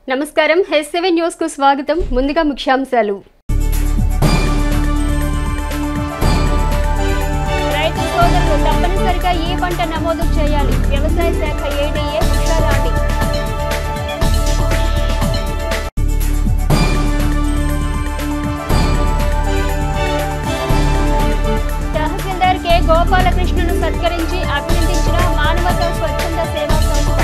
నమస్కారం Hess seven news కు స్వాగతం ముందుగా ముఖ్యాంశాలు రైతు సోదరులు తప్పనిసరిగా ఈ పంట నమోదు చేయాలి వ్యవసాయ శాఖ ఏడీఏ ఉషారాణి తహసీల్దార్ కె గోపాలకృష్ణను సత్కరించి అభినందించిన మానవతా స్వచ్ఛంద సేవా సంస్థ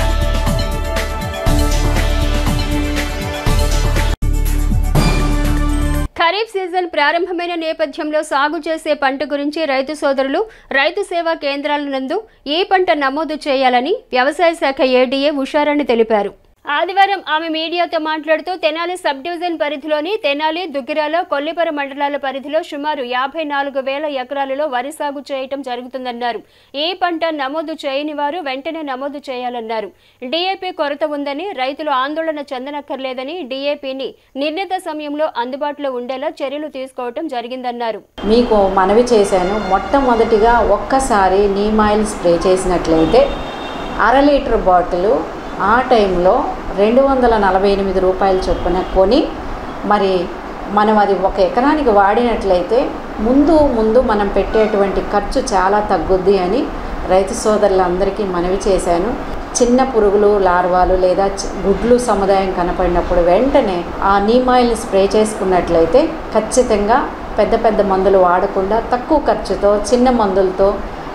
ఖరీఫ్ సీజన్ ప్రారంభమైన నేపథ్యంలో సాగు చేసే పంట గురించి రైతు సోదరులు రైతు సేవా కేంద్రాల నందు ఈ పంట నమోదు చేయాలని వ్యవసాయ శాఖ ఏడీఏ ఉషారాణి తెలిపారు ఆదివారం ఆమె మీడియాతో మాట్లాడుతూ తెనాలి సబ్ డివిజన్ పరిధిలోని తెనాలి దుగ్గిరాల కొల్లిపర మండలాల పరిధిలో సుమారు యాభై నాలుగు వేల ఎకరాలలో వరి సాగు చేయటం జరుగుతుందన్నారు ఈ పంట నమోదు చేయని వారు వెంటనే నమోదు చేయాలన్నారు డీఏపీ కొరత ఉందని రైతులు ఆందోళన చెందనక్కర్లేదని డీఏపీని నిర్ణీత సమయంలో అందుబాటులో ఉండేలా చర్యలు తీసుకోవటం జరిగిందన్నారు మీకు మనవి చేశాను మొట్టమొదటిగా ఒక్కసారి నీమాయిల్ స్ప్రే చేసినట్లయితే అర లీటర్ బాటిల్ ఆ టైంలో రెండు వందల నలభై ఎనిమిది రూపాయల చొప్పున కొని మరి మనం అది ఒక ఎకరానికి వాడినట్లయితే ముందు ముందు మనం పెట్టేటువంటి ఖర్చు చాలా తగ్గుద్ది అని రైతు సోదరులందరికీ మనవి చేశాను చిన్న పురుగులు లార్వాలు లేదా చి- గుడ్లు సముదాయం కనపడినప్పుడు వెంటనే ఆ నీమాయిల్ని స్ప్రే చేసుకున్నట్లయితే ఖచ్చితంగా పెద్ద పెద్ద మందులు వాడకుండా తక్కువ ఖర్చుతో చిన్న మందులతో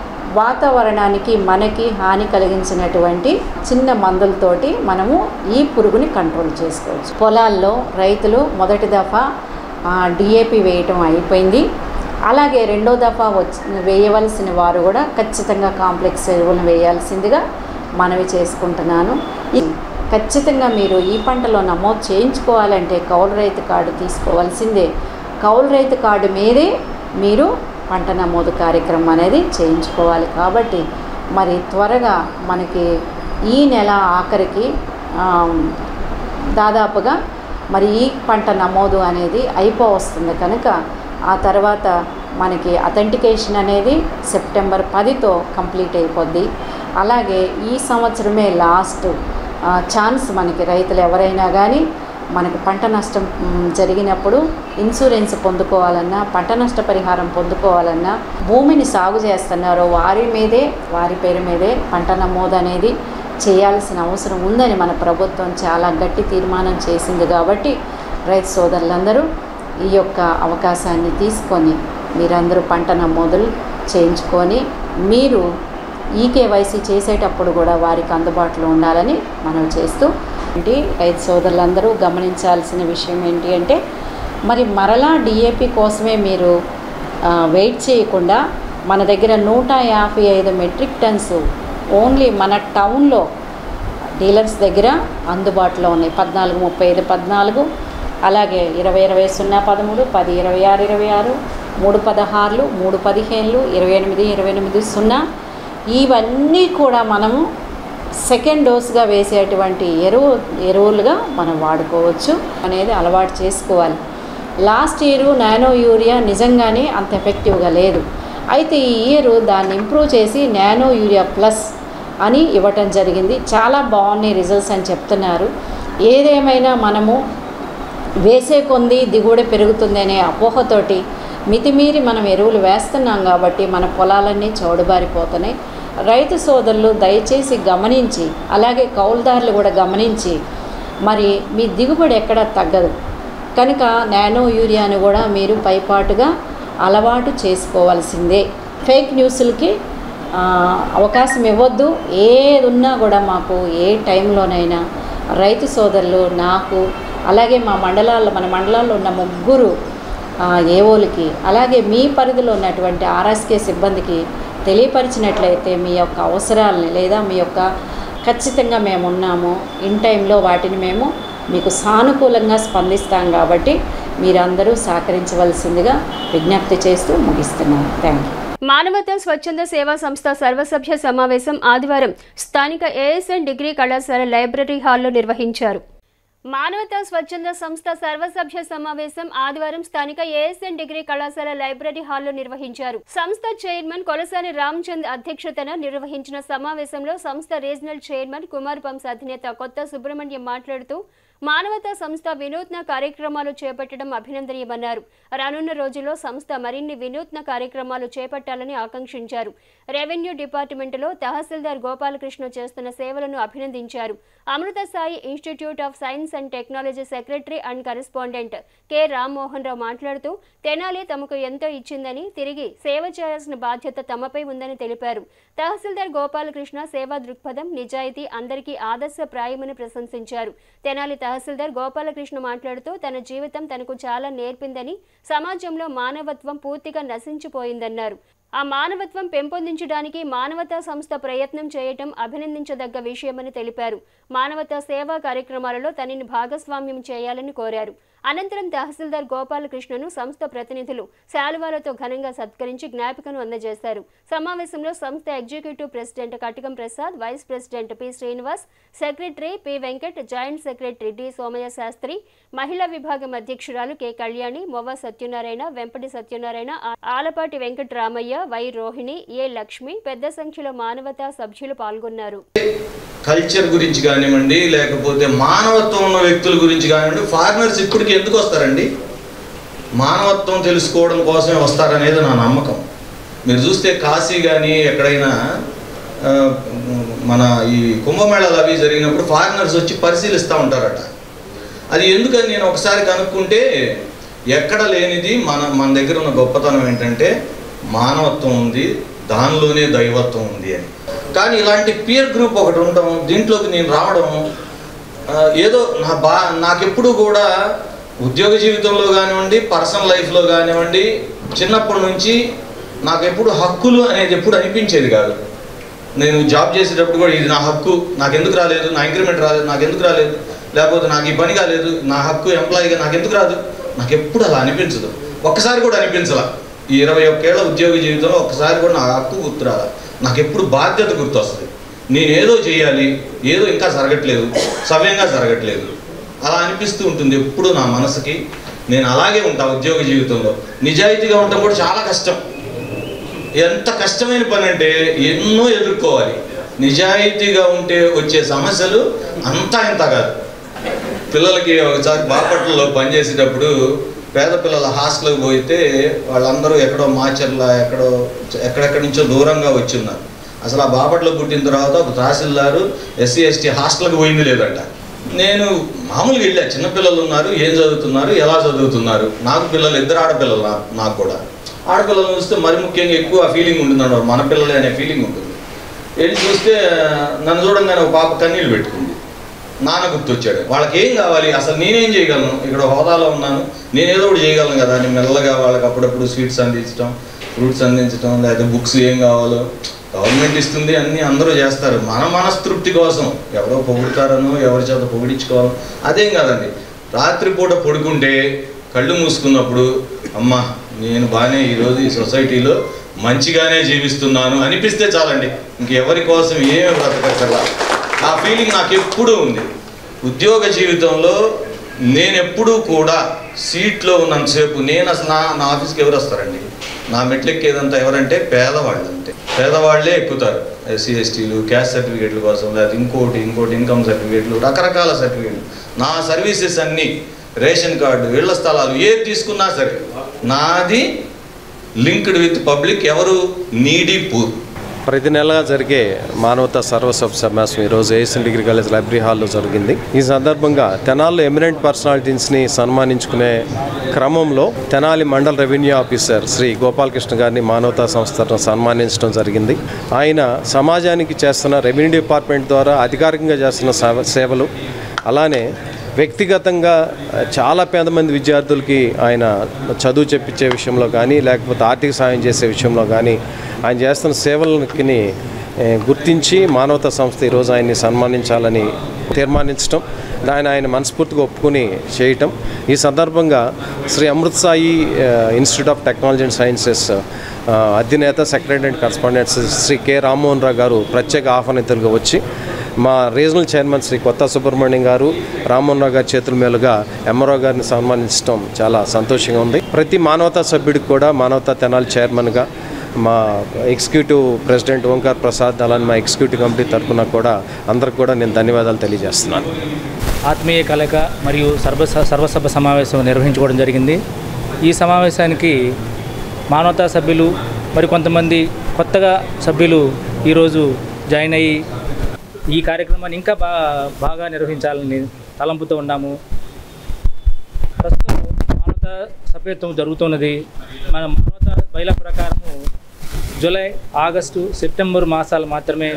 వాతావరణానికి మనకి హాని కలిగించినటువంటి చిన్న మందులతోటి మనము ఈ పురుగుని కంట్రోల్ చేసుకోవచ్చు పొలాల్లో రైతులు మొదటి దఫా డిఏపి వేయటం అయిపోయింది అలాగే రెండో దఫా వచ్చి వేయవలసిన వారు కూడా ఖచ్చితంగా కాంప్లెక్స్ ఎరువులను వేయాల్సిందిగా మనవి చేసుకుంటున్నాను ఈ- ఖచ్చితంగా మీరు ఈ పంటలో నమోదు చేయించుకోవాలంటే కౌలు రైతు కార్డు తీసుకోవాల్సిందే కౌలు రైతు కార్డు మీదే మీరు పంట నమోదు కార్యక్రమం అనేది చేయించుకోవాలి కాబట్టి మరి త్వరగా మనకి ఈ నెల ఆఖరికి ఆమ్, దాదాపుగా మరి ఈ పంట నమోదు అనేది అయిపో వస్తుంది కనుక ఆ తర్వాత మనకి అథెంటికేషన్ అనేది సెప్టెంబర్ పదితో కంప్లీట్ అయిపోద్ది అలాగే ఈ సంవత్సరమే లాస్ట్ ఆ, ఛాన్స్ మనకి రైతులు ఎవరైనా కానీ మనకి పంట నష్టం మ్, జరిగినప్పుడు ఇన్సూరెన్స్ పొందుకోవాలన్నా పంట నష్ట పరిహారం పొందుకోవాలన్నా భూమిని సాగు చేస్తున్నారో వారి మీదే వారి పేరు మీదే పంట నమోదు అనేది చేయాల్సిన అవసరం ఉందని మన ప్రభుత్వం చాలా గట్టి తీర్మానం చేసింది కాబట్టి రైతు సోదరులందరూ ఈ యొక్క అవకాశాన్ని తీసుకొని మీరందరూ పంట నమోదులు చేయించుకొని మీరు ఈ కేవైసీ చేసేటప్పుడు కూడా వారికి అందుబాటులో ఉండాలని మనం చేస్తూ ఏంటి రైతు సోదరులందరూ గమనించాల్సిన విషయం ఏంటి అంటే మరి మరలా డిఏపి కోసమే మీరు ఆ, వెయిట్ చేయకుండా మన దగ్గర నూట యాభై ఐదు మెట్రిక్ టన్స్ ఓన్లీ మన టౌన్లో డీలర్స్ దగ్గర అందుబాటులో ఉన్నాయి పద్నాలుగు ముప్పై ఐదు పద్నాలుగు అలాగే ఇరవై ఇరవై సున్నా పదమూడు పది ఇరవై ఆరు ఇరవై ఆరు మూడు పదహారులు మూడు పదిహేనులు ఇరవై ఎనిమిది ఇరవై ఎనిమిది సున్నా ఇవన్నీ కూడా మనము సెకండ్ డోస్గా వేసేటువంటి ఎరువు ఎరువులుగా మనం వాడుకోవచ్చు అనేది అలవాటు చేసుకోవాలి లాస్ట్ ఇయర్ నానో యూరియా నిజంగానే అంత ఎఫెక్టివ్గా లేదు అయితే ఈ ఇయర్ దాన్ని ఇంప్రూవ్ చేసి నానో యూరియా ప్లస్ అని ఇవ్వటం జరిగింది చాలా బాగున్నాయి రిజల్ట్స్ అని చెప్తున్నారు ఏదేమైనా మనము వేసే కొంది దిగుబడి పెరుగుతుంది అనే అపోహతోటి మితిమీరి మనం ఎరువులు వేస్తున్నాం కాబట్టి మన పొలాలన్నీ చౌడుబారిపోతున్నాయి రైతు సోదరులు దయచేసి గమనించి అలాగే కౌలుదారులు కూడా గమనించి మరి మీ దిగుబడి ఎక్కడ తగ్గదు కనుక నానో యూరియాను కూడా మీరు పైపాటుగా అలవాటు చేసుకోవాల్సిందే ఫేక్ న్యూస్లకి ఆ, అవకాశం ఇవ్వద్దు ఏది ఉన్నా కూడా మాకు ఏ టైంలోనైనా రైతు సోదరులు నాకు అలాగే మా మండలాల్లో మన మండలాల్లో ఉన్న ముగ్గురు ఆ, ఏవోలకి అలాగే మీ పరిధిలో ఉన్నటువంటి ఆర్ఎస్కే సిబ్బందికి తెలియపరిచినట్లయితే మీ యొక్క అవసరాలని లేదా మీ యొక్క ఖచ్చితంగా మేము ఉన్నాము ఇన్ టైంలో వాటిని మేము మీకు సానుకూలంగా స్పందిస్తాం కాబట్టి మీరందరూ సహకరించవలసిందిగా విజ్ఞప్తి చేస్తూ ముగిస్తున్నాను థ్యాంక్ యూ మానవతా స్వచ్ఛంద సేవా సంస్థ సర్వసభ్య సమావేశం ఆదివారం స్థానిక ఏఎస్ఎన్ డిగ్రీ కళాశాల లైబ్రరీ హాల్లో నిర్వహించారు మానవతా స్వచ్ఛంద సంస్థ సర్వసభ్య సమావేశం ఆదివారం స్థానిక ఏఎస్ఎన్ డిగ్రీ కళాశాల లైబ్రరీ హాల్లో నిర్వహించారు సంస్థ చైర్మన్ కొలసాని రామచంద్ అధ్యక్షతన నిర్వహించిన సమావేశంలో సంస్థ రీజనల్ చైర్మన్ కుమార్ పంస్ అధినేత కొత్త సుబ్రహ్మణ్యం మాట్లాడుతూ మానవతా సంస్థ వినూత్న కార్యక్రమాలు చేపట్టడం అభినందనీయమన్నారు రానున్న రోజుల్లో సంస్థ మరిన్ని వినూత్న కార్యక్రమాలు చేపట్టాలని ఆకాంక్షించారు రెవెన్యూ డిపార్ట్మెంటులో తహసీల్దార్ గోపాలకృష్ణ చేస్తున్న సేవలను అభినందించారు Amrita Sai institute of science and technology secretary and correspondent K Rammohan Rao మాట్లాడుతూ తెనాలి తమకు ఎంతో ఇచ్చిందని తిరిగి సేవ చేయాల్సిన బాధ్యత తమపై ఉందని తెలిపారు తహసీల్దార్ గోపాలకృష్ణ సేవా దృక్పథం నిజాయితీ అందరికీ ఆదర్శప్రాయమని ప్రశంసించారు తెనాలి తహసీల్దార్ గోపాలకృష్ణ మాట్లాడుతూ తన జీవితం తనకు చాలా నేర్పిందని సమాజంలో మానవత్వం పూర్తిగా నశించిపోయిందన్నారు ఆ మానవత్వం పెంపొందించడానికి మానవతా సంస్థ ప్రయత్నం చేయటం అభినందించదగ్గ విషయమని తెలిపారు మానవతా సేవా కార్యక్రమాలలో తనని భాగస్వామ్యం చేయాలని కోరారు అనంతరం తహసీల్దార్ గోపాలకృష్ణను సంస్థ ప్రతినిధులు శాలువాలతో ఘనంగా సత్కరించి జ్ఞాపికను అందజేశారు సమావేశంలో సంస్థ executive president Katikam Prasad vice president P Srinivas secretary P Venkat joint secretary D Somayya Sastry మహిళా విభాగం అధ్యక్షురాలు కె కళ్యాణి మొవ్వ సత్యనారాయణ వెంపటి సత్యనారాయణ ఆ- ఆలపాటి వెంకట రామయ్య వై రోహిణి ఏ లక్ష్మి పెద్ద సంఖ్యలో మానవతా సభ్యులు పాల్గొన్నారు కల్చర్ గురించి కానివ్వండి లేకపోతే మానవత్వం ఉన్న వ్యక్తుల గురించి కానివ్వండి ఫారినర్స్ ఇప్పటికి ఎందుకు వస్తారండి మానవత్వం తెలుసుకోవడం కోసమే వస్తారనేది నా నమ్మకం మీరు చూస్తే కాశీ కానీ ఎక్కడైనా ఆ, మన ఈ కుంభమేళాలు అవి జరిగినప్పుడు ఫారినర్స్ వచ్చి పరిశీలిస్తూ ఉంటారట అది ఎందుకని నేను ఒకసారి కనుక్కుంటే ఎక్కడ లేనిది మన మన దగ్గర ఉన్న గొప్పతనం ఏంటంటే మానవత్వం ఉంది దానిలోనే దైవత్వం ఉంది అని కానీ ఇలాంటి పియర్ గ్రూప్ ఒకటి ఉండడం దీంట్లోకి నేను రావడం ఆ, ఏదో నా బా నాకెప్పుడు కూడా ఉద్యోగ జీవితంలో కానివ్వండి పర్సనల్ లైఫ్లో కానివ్వండి చిన్నప్పటి నుంచి నాకు ఎప్పుడు హక్కులు అనేది ఎప్పుడు అనిపించేది కాదు నేను జాబ్ చేసేటప్పుడు కూడా ఇది నా హక్కు నాకు ఎందుకు రాలేదు నా ఇంక్రిమెంట్ రాలేదు నాకు ఎందుకు రాలేదు లేకపోతే నాకు ఈ పని కాలేదు నా హక్కు ఎంప్లాయీగా నాకు ఎందుకు రాదు నాకు ఎప్పుడు అలా అనిపించదు ఒక్కసారి కూడా అనిపించలా ఈ ఇరవై ఒక్కేళ్ల ఉద్యోగ జీవితంలో ఒక్కసారి కూడా నా హక్కు గుర్తురాల నాకు ఎప్పుడు బాధ్యత గుర్తొస్తుంది నేను ఏదో చేయాలి ఏదో ఇంకా జరగట్లేదు సవ్యంగా జరగట్లేదు అలా అనిపిస్తూ ఉంటుంది ఎప్పుడు నా మనసుకి నేను అలాగే ఉంటా ఉద్యోగ జీవితంలో నిజాయితీగా ఉండటం కూడా చాలా కష్టం ఎంత కష్టమైన పని అంటే ఎన్నో ఎదుర్కోవాలి నిజాయితీగా ఉంటే వచ్చే సమస్యలు అంతా ఇంత కాదు పిల్లలకి ఒకసారి బాపట్లలో పనిచేసేటప్పుడు పేద పిల్లల హాస్టల్కి పోయితే వాళ్ళందరూ ఎక్కడో మాచర్ల ఎక్కడో ఎక్కడెక్కడి నుంచో దూరంగా వచ్చి ఉన్నారు అసలు ఆ బాపట్లో పుట్టిన తర్వాత ఒక తహసీల్దారు ఎస్సీ ఎస్టీ హాస్టల్కి పోయింది లేదంట నేను మామూలుగా వెళ్ళా చిన్నపిల్లలు ఉన్నారు ఏం చదువుతున్నారు ఎలా చదువుతున్నారు నాకు పిల్లలు ఇద్దరు ఆడపిల్లలు నా- నాకు కూడా ఆడపిల్లలను చూస్తే మరి ముఖ్యంగా ఎక్కువ ఫీలింగ్ ఉంటుంది అన్నమాట మన పిల్లలే అనే ఫీలింగ్ ఉంటుంది వెళ్ళి చూస్తే నన్ను చూడంగానే ఒక పాప కన్నీళ్ళు పెట్టుకుంది నాన్న గుర్తొచ్చాడు వాళ్ళకి ఏం కావాలి అసలు నేనేం చేయగలను ఇక్కడ హోదాలో ఉన్నాను నేను ఏదో ఒకటి చేయగలను కదా అని మెల్లగా వాళ్ళకి అప్పుడప్పుడు స్వీట్స్ అందించడం ఫ్రూట్స్ అందించడం లేదా బుక్స్ ఏం కావాలో గవర్నమెంట్ ఇస్తుంది అన్నీ అందరూ చేస్తారు మన మనస్తృప్తి కోసం ఎవరో పొగుడుతారనో ఎవరి చేత పొగిడించుకోవాలో అదేం కాదండి రాత్రిపూట పడుకుంటే కళ్ళు మూసుకున్నప్పుడు అమ్మా నేను బాగానే ఈరోజు ఈ సొసైటీలో మంచిగానే జీవిస్తున్నాను అనిపిస్తే చాలండి ఇంకెవరి కోసం ఏమీ బ్రతకక్కర్లా ఆ ఫీలింగ్ నాకు ఎప్పుడూ ఉంది ఉద్యోగ జీవితంలో నేను ఎప్పుడూ కూడా సీట్లో ఉన్నంతసేపు నేను అసలు నా నా ఆఫీస్కి ఎవరు వస్తారండి నా మెట్లెక్కేదంతా ఎవరంటే పేదవాళ్ళు అంతే పేదవాళ్ళే ఎక్కుతారు ఎస్సీ ఎస్టీలు క్యాస్ట్ సర్టిఫికేట్ల కోసం లేదా ఇంకోటి ఇంకోటి ఇన్కమ్ సర్టిఫికేట్లు రకరకాల సర్టిఫికేట్లు నా సర్వీసెస్ అన్నీ రేషన్ కార్డు ఇళ్ల స్థలాలు ఏది తీసుకున్నా సరే నాది లింక్డ్ విత్ పబ్లిక్ ఎవరు నీడీ పూర్ ప్రతి నెల జరిగే మానవతా సర్వసభ సమావేశం ఈరోజు ఏఎస్ఎన్ డిగ్రీ కాలేజ్ లైబ్రరీ హాల్లో జరిగింది ఈ సందర్భంగా తెనాలి ఎమినెంట్ పర్సనాలిటీస్ని సన్మానించుకునే క్రమంలో తెనాలి మండల్ రెవెన్యూ ఆఫీసర్ శ్రీ గోపాలకృష్ణ గారిని మానవతా సంస్థను సన్మానించడం జరిగింది ఆయన సమాజానికి చేస్తున్న రెవెన్యూ డిపార్ట్మెంట్ ద్వారా అధికారికంగా చేస్తున్న సేవ- సేవలు అలానే వ్యక్తిగతంగా ఆ, చాలా పేద మంది విద్యార్థులకి ఆయన చదువు చెప్పించే విషయంలో కానీ లేకపోతే ఆర్థిక సాయం చేసే విషయంలో కానీ ఆయన చేస్తున్న సేవలకి ఏ, గుర్తించి మానవతా సంస్థ ఈరోజు ఆయన్ని సన్మానించాలని తీర్మానించడం దాన్ని ఆయన మనస్ఫూర్తిగా ఒప్పుకొని చేయటం ఈ సందర్భంగా శ్రీ అమృత్ సాయి ఆ, institute of technology and sciences ఆ, అధినేత secretary and correspondent Shri K Rammohan Rao గారు ప్రత్యేక ఆహ్వానితులుగా వచ్చి మా రీజనల్ చైర్మన్ శ్రీ కొత్త సుబ్రహ్మణ్యం గారు రామ్మోహన్ రావు గారి చేతుల మీదుగా ఎంఆర్ఓ గారిని సన్మానించడం చాలా సంతోషంగా ఉంది ప్రతి మానవతా సభ్యుడికి కూడా మానవతా తెనాలి చైర్మన్గా మా ఎగ్జిక్యూటివ్ ప్రెసిడెంట్ ఓంకార్ ప్రసాద్ అలానే మా ఎగ్జిక్యూటివ్ కమిటీ తరఫున కూడా అందరికి కూడా నేను ధన్యవాదాలు తెలియజేస్తున్నాను ఆత్మీయ కలయిక మరియు సర్వ సర్వసభ సమావేశం నిర్వహించుకోవడం జరిగింది ఈ సమావేశానికి మానవతా సభ్యులు మరి కొంతమంది కొత్తగా సభ్యులు ఈరోజు జాయిన్ అయ్యి ఈ కార్యక్రమాన్ని ఇంకా బాగా బాగా నిర్వహించాలని తలంపుతో ఉన్నాము ప్రస్తుతం మానవతా సభ్యత్వం జరుగుతున్నది మన మానవతా బయల ప్రకారము జూలై ఆగస్టు సెప్టెంబర్ మాసాలు మాత్రమే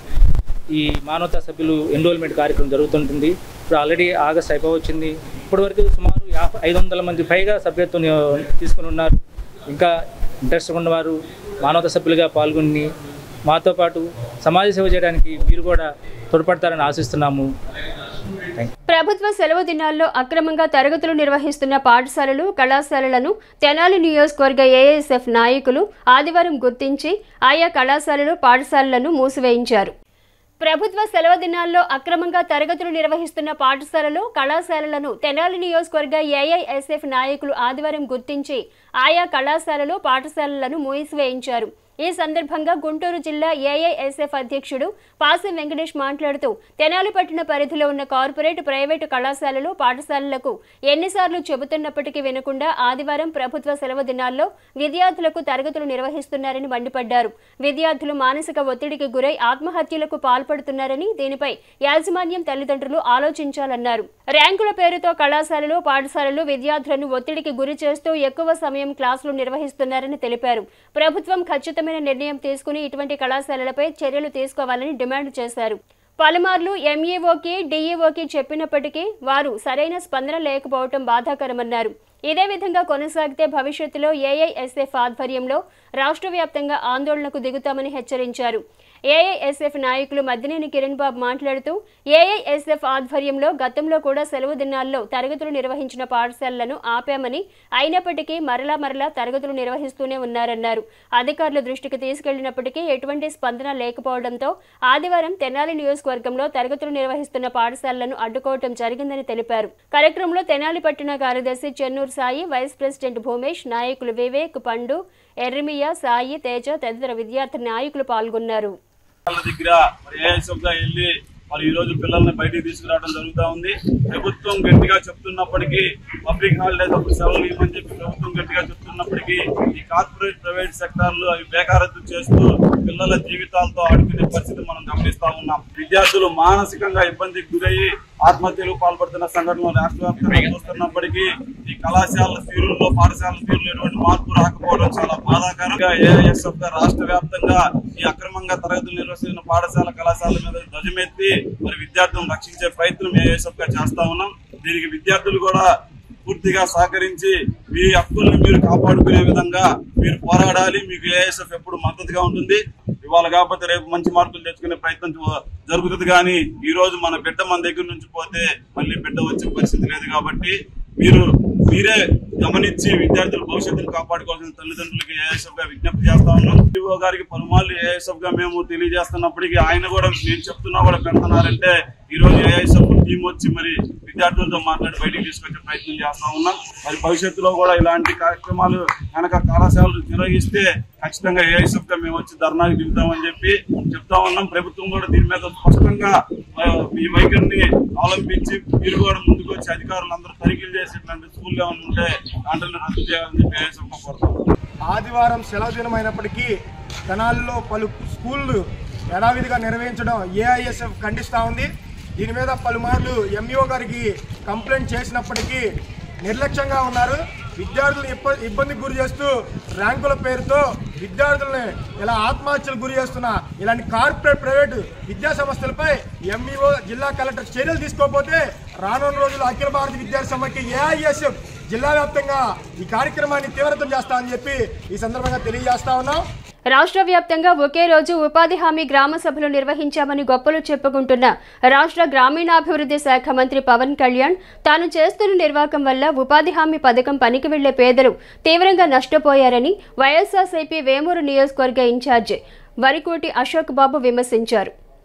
ఈ మానవతా సభ్యులు ఎన్రోల్మెంట్ కార్యక్రమం జరుగుతుంటుంది ఇప్పుడు ఆల్రెడీ ఆగస్ట్ అయిపోవచ్చింది ఇప్పటివరకు సుమారు యాభై ఐదు వందల మంది పైగా సభ్యత్వం తీసుకుని ఉన్నారు ఇంకా ఇంట్రెస్ట్ ఉన్నవారు మానవతా సభ్యులుగా పాల్గొని మాతో పాటు సమాజ సేవ చేయడానికి మీరు కూడా తోడ్పడతారని ఆశిస్తున్నాము థ్యాంక్ ప్రభుత్వ సెలవు దినాల్లో అక్రమంగా తరగతులు నిర్వహిస్తున్న పాఠశాలలు కళాశాలలను తెనాలి నియోజకవర్గ ఏఎస్ఎఫ్ నాయకులు ఆదివారం గుర్తించి ఆయా కళాశాలలు పాఠశాలలను మూసివేయించారు ప్రభుత్వ సెలవు దినాల్లో అక్రమంగా తరగతులు నిర్వహిస్తున్న పాఠశాలలు కళాశాలలను తెనాలి నియోజకవర్గ ఏఐఎస్ఎఫ్ నాయకులు ఆదివారం గుర్తించి ఆయా కళాశాలలు పాఠశాలలను మూసివేయించారు ఈ సందర్భంగా గుంటూరు జిల్లా ఏఐఎస్ఎఫ్ అధ్యక్షుడు పాసి వెంకటేష్ మాట్లాడుతూ తెనాలి పట్టణ పరిధిలో ఉన్న కార్పొరేట్ ప్రైవేటు కళాశాలలు పాఠశాలలకు ఎన్నిసార్లు చెబుతున్నప్పటికీ వినకుండా ఆదివారం ప్రభుత్వ సెలవు దినాల్లో విద్యార్థులకు తరగతులు నిర్వహిస్తున్నారని మండిపడ్డారు విద్యార్థులు మానసిక ఒత్తిడికి గురై ఆత్మహత్యలకు పాల్పడుతున్నారని దీనిపై యాజమాన్యం తల్లిదండ్రులు ఆలోచించాలన్నారు ర్యాంకుల పేరుతో కళాశాలలు పాఠశాలలు విద్యార్థులను ఒత్తిడికి గురి చేస్తూ ఎక్కువ సమయం క్లాసులు నిర్వహిస్తున్నారని తెలిపారు ప్రభుత్వం ఖచ్చితమైన నిర్ణయం తీసుకుని ఇటువంటి కళాశాలలపై చర్యలు తీసుకోవాలని డిమాండ్ చేశారు పలుమార్లు ఎంఈఓకి డిఈఓకి చెప్పినప్పటికీ వారు సరైన స్పందన లేకపోవటం బాధాకరమన్నారు ఇదే విధంగా కొనసాగితే భవిష్యత్తులో ఏఐఎస్ఎఫ్ ఆధ్వర్యంలో రాష్ట్ర వ్యాప్తంగా ఆందోళనకు దిగుతామని హెచ్చరించారు ఏఐఎస్ఎఫ్ నాయకులు మద్దినేని కిరణ్ బాబు మాట్లాడుతూ ఏఐఎస్ఎఫ్ ఆధ్వర్యంలో గతంలో కూడా సెలవు దినాల్లో తరగతులు నిర్వహించిన పాఠశాలలను ఆపామని అయినప్పటికీ మరలా మరలా తరగతులు నిర్వహిస్తూనే ఉన్నారన్నారు అధికారుల దృష్టికి తీసుకెళ్లినప్పటికీ ఎటువంటి స్పందన లేకపోవడంతో ఆదివారం తెనాలి నియోజకవర్గంలో తరగతులు నిర్వహిస్తున్న పాఠశాలలను అడ్డుకోవటం జరిగిందని తెలిపారు కార్యక్రమంలో తెనాలి పట్టణ కార్యదర్శి చెన్నూరు సాయి వైస్ ప్రెసిడెంట్ భూమేష్ నాయకులు వివేక్ పండు ఎర్రిమియా సాయి తేజ తదితర విద్యార్థి నాయకులు పాల్గొన్నారు వాళ్ళ దగ్గర మరి ఏఎస్ఎఫ్ గా వెళ్ళి మరి ఈ రోజు పిల్లల్ని బయటికి తీసుకురావడం జరుగుతా ఉంది ప్రభుత్వం గట్టిగా చెప్తున్నప్పటికీ పబ్లిక్ హాలిడేస్ అప్పుడు సెలవులు ఇవ్వమని చెప్పి ప్రభుత్వం గట్టిగా చెప్తున్నప్పటికీ ఈ కార్పొరేట్ ప్రైవేట్ సెక్టార్లు అవి బేకారత్తు చేస్తూ పిల్లల జీవితాలతో ఆడుకునే పరిస్థితి మనం గమనిస్తా ఉన్నాం విద్యార్థులు మానసికంగా ఇబ్బందికి గురయ్యి ఆత్మహత్యలు పాల్పడుతున్న సంఘటనలు రాష్ట్ర వ్యాప్తంగా చూస్తున్నప్పటికీ ఈ కళాశాల తీరుల్లో పాఠశాల తీరులో ఎటువంటి మార్పు రాకపోవడం చాలా బాధాకరంగా ఏఎస్ఎఫ్ గా రాష్ట్ర వ్యాప్తంగా ఈ అక్రమంగా తరగతులు నిర్వహిస్తున్న పాఠశాల కళాశాల మీద ధ్వజమెత్తి మరి విద్యార్థులను రక్షించే ప్రయత్నం ఏఎస్ఎఫ్ గా చేస్తా ఉన్నాం దీనికి విద్యార్థులు కూడా పూర్తిగా సహకరించి మీ హక్కుల్ని మీరు కాపాడుకునే విధంగా మీరు పోరాడాలి మీకు ఏఎస్ఎఫ్ ఎప్పుడు మద్దతుగా ఉంటుంది ఇవాళ కాకపోతే రేపు మంచి మార్కులు తెచ్చుకునే ప్రయత్నం జ- జరుగుతుంది కానీ ఈ రోజు మన బిడ్డ మన దగ్గర నుంచి పోతే మళ్ళీ బిడ్డ వచ్చే పరిస్థితి లేదు కాబట్టి మీరు మీరే గమనించి విద్యార్థుల భవిష్యత్తును కాపాడుకోవాల్సిన తల్లిదండ్రులకి ఏఎస్ఎఫ్ గా విజ్ఞప్తి చేస్తా ఉన్నాం డిఓ గారికి పలుమార్లు ఏఎస్ఎఫ్ గా మేము తెలియజేస్తున్నప్పటికీ ఆయన కూడా నేను చెప్తున్నా కూడా పెడుతున్నారంటే ఈ రోజు ఏఎస్ఎఫ్ టీం వచ్చి మరి విద్యార్థులతో మాట్లాడి బయటికి తీసుకొచ్చే ప్రయత్నం చేస్తా ఉన్నాం మరి భవిష్యత్తులో కూడా ఇలాంటి కార్యక్రమాలు కనుక కళాశాలలు నిర్వహిస్తే ఖచ్చితంగా ఏఎస్ఎఫ్ గా మేము వచ్చి ధర్నాకి దిగుతామని చెప్పి చెప్తా ఉన్నాం ప్రభుత్వం కూడా దీని మీద స్పష్టంగా ఆ, ఈ వైఖరిని అవలంబించి మీరు కూడా ముందుకు వచ్చి అధికారులు అందరూ తనిఖీలు చేసి ఇట్లాంటి స్కూల్ ఏమైనా ఉంటే దాంట్లో రద్దు చేయాలని చెప్పి ఏఎస్ఎఫ్ గా కోరుతాం ఆదివారం సెలవు దినమైనప్పటికీ తెనాలిలో పలు స్కూళ్ళు యథావిధిగా నిర్వహించడం ఏఐఎస్ఎఫ్ ఖండిస్తూ ఉంది దీని మీద పలుమార్లు ఎంఈఓ గారికి కంప్లైంట్ చేసినప్పటికీ నిర్లక్ష్యంగా ఉన్నారు విద్యార్థులను ఇబ్బ ఇబ్బందికి గురి చేస్తూ ర్యాంకుల పేరుతో విద్యార్థుల్ని ఇలా ఆత్మహత్యలకు గురి చేస్తున్న ఇలాంటి కార్పొరేట్ ప్రైవేట్ విద్యా సంస్థలపై ఎంఈఓ జిల్లా కలెక్టర్ చర్యలు తీసుకోకపోతే రానున్న రోజుల్లో అఖిల భారత విద్యార్థి సమైక్య ఏఐఎస్ఎఫ్ జిల్లా వ్యాప్తంగా ఈ కార్యక్రమాన్ని తీవ్రతం చేస్తామని చెప్పి ఈ సందర్భంగా తెలియజేస్తా ఉన్నాం రాష్ట్ర వ్యాప్తంగా ఒకే రోజు ఉపాధి హామీ గ్రామ సభలు నిర్వహించామని గొప్పలు చెప్పుకుంటున్న రాష్ట్ర గ్రామీణాభివృద్ధి శాఖ మంత్రి పవన్ కళ్యాణ్ తాను చేస్తున్న నిర్వాహకం వల్ల ఉపాధి హామీ పథకం పనికి వెళ్లే పేదలు తీవ్రంగా నష్టపోయారని వైఎస్ఆర్సీపీ వేమూరు నియోజకవర్గ ఇన్ఛార్జ్ వరికోటి అశోక్ బాబు విమర్శించారు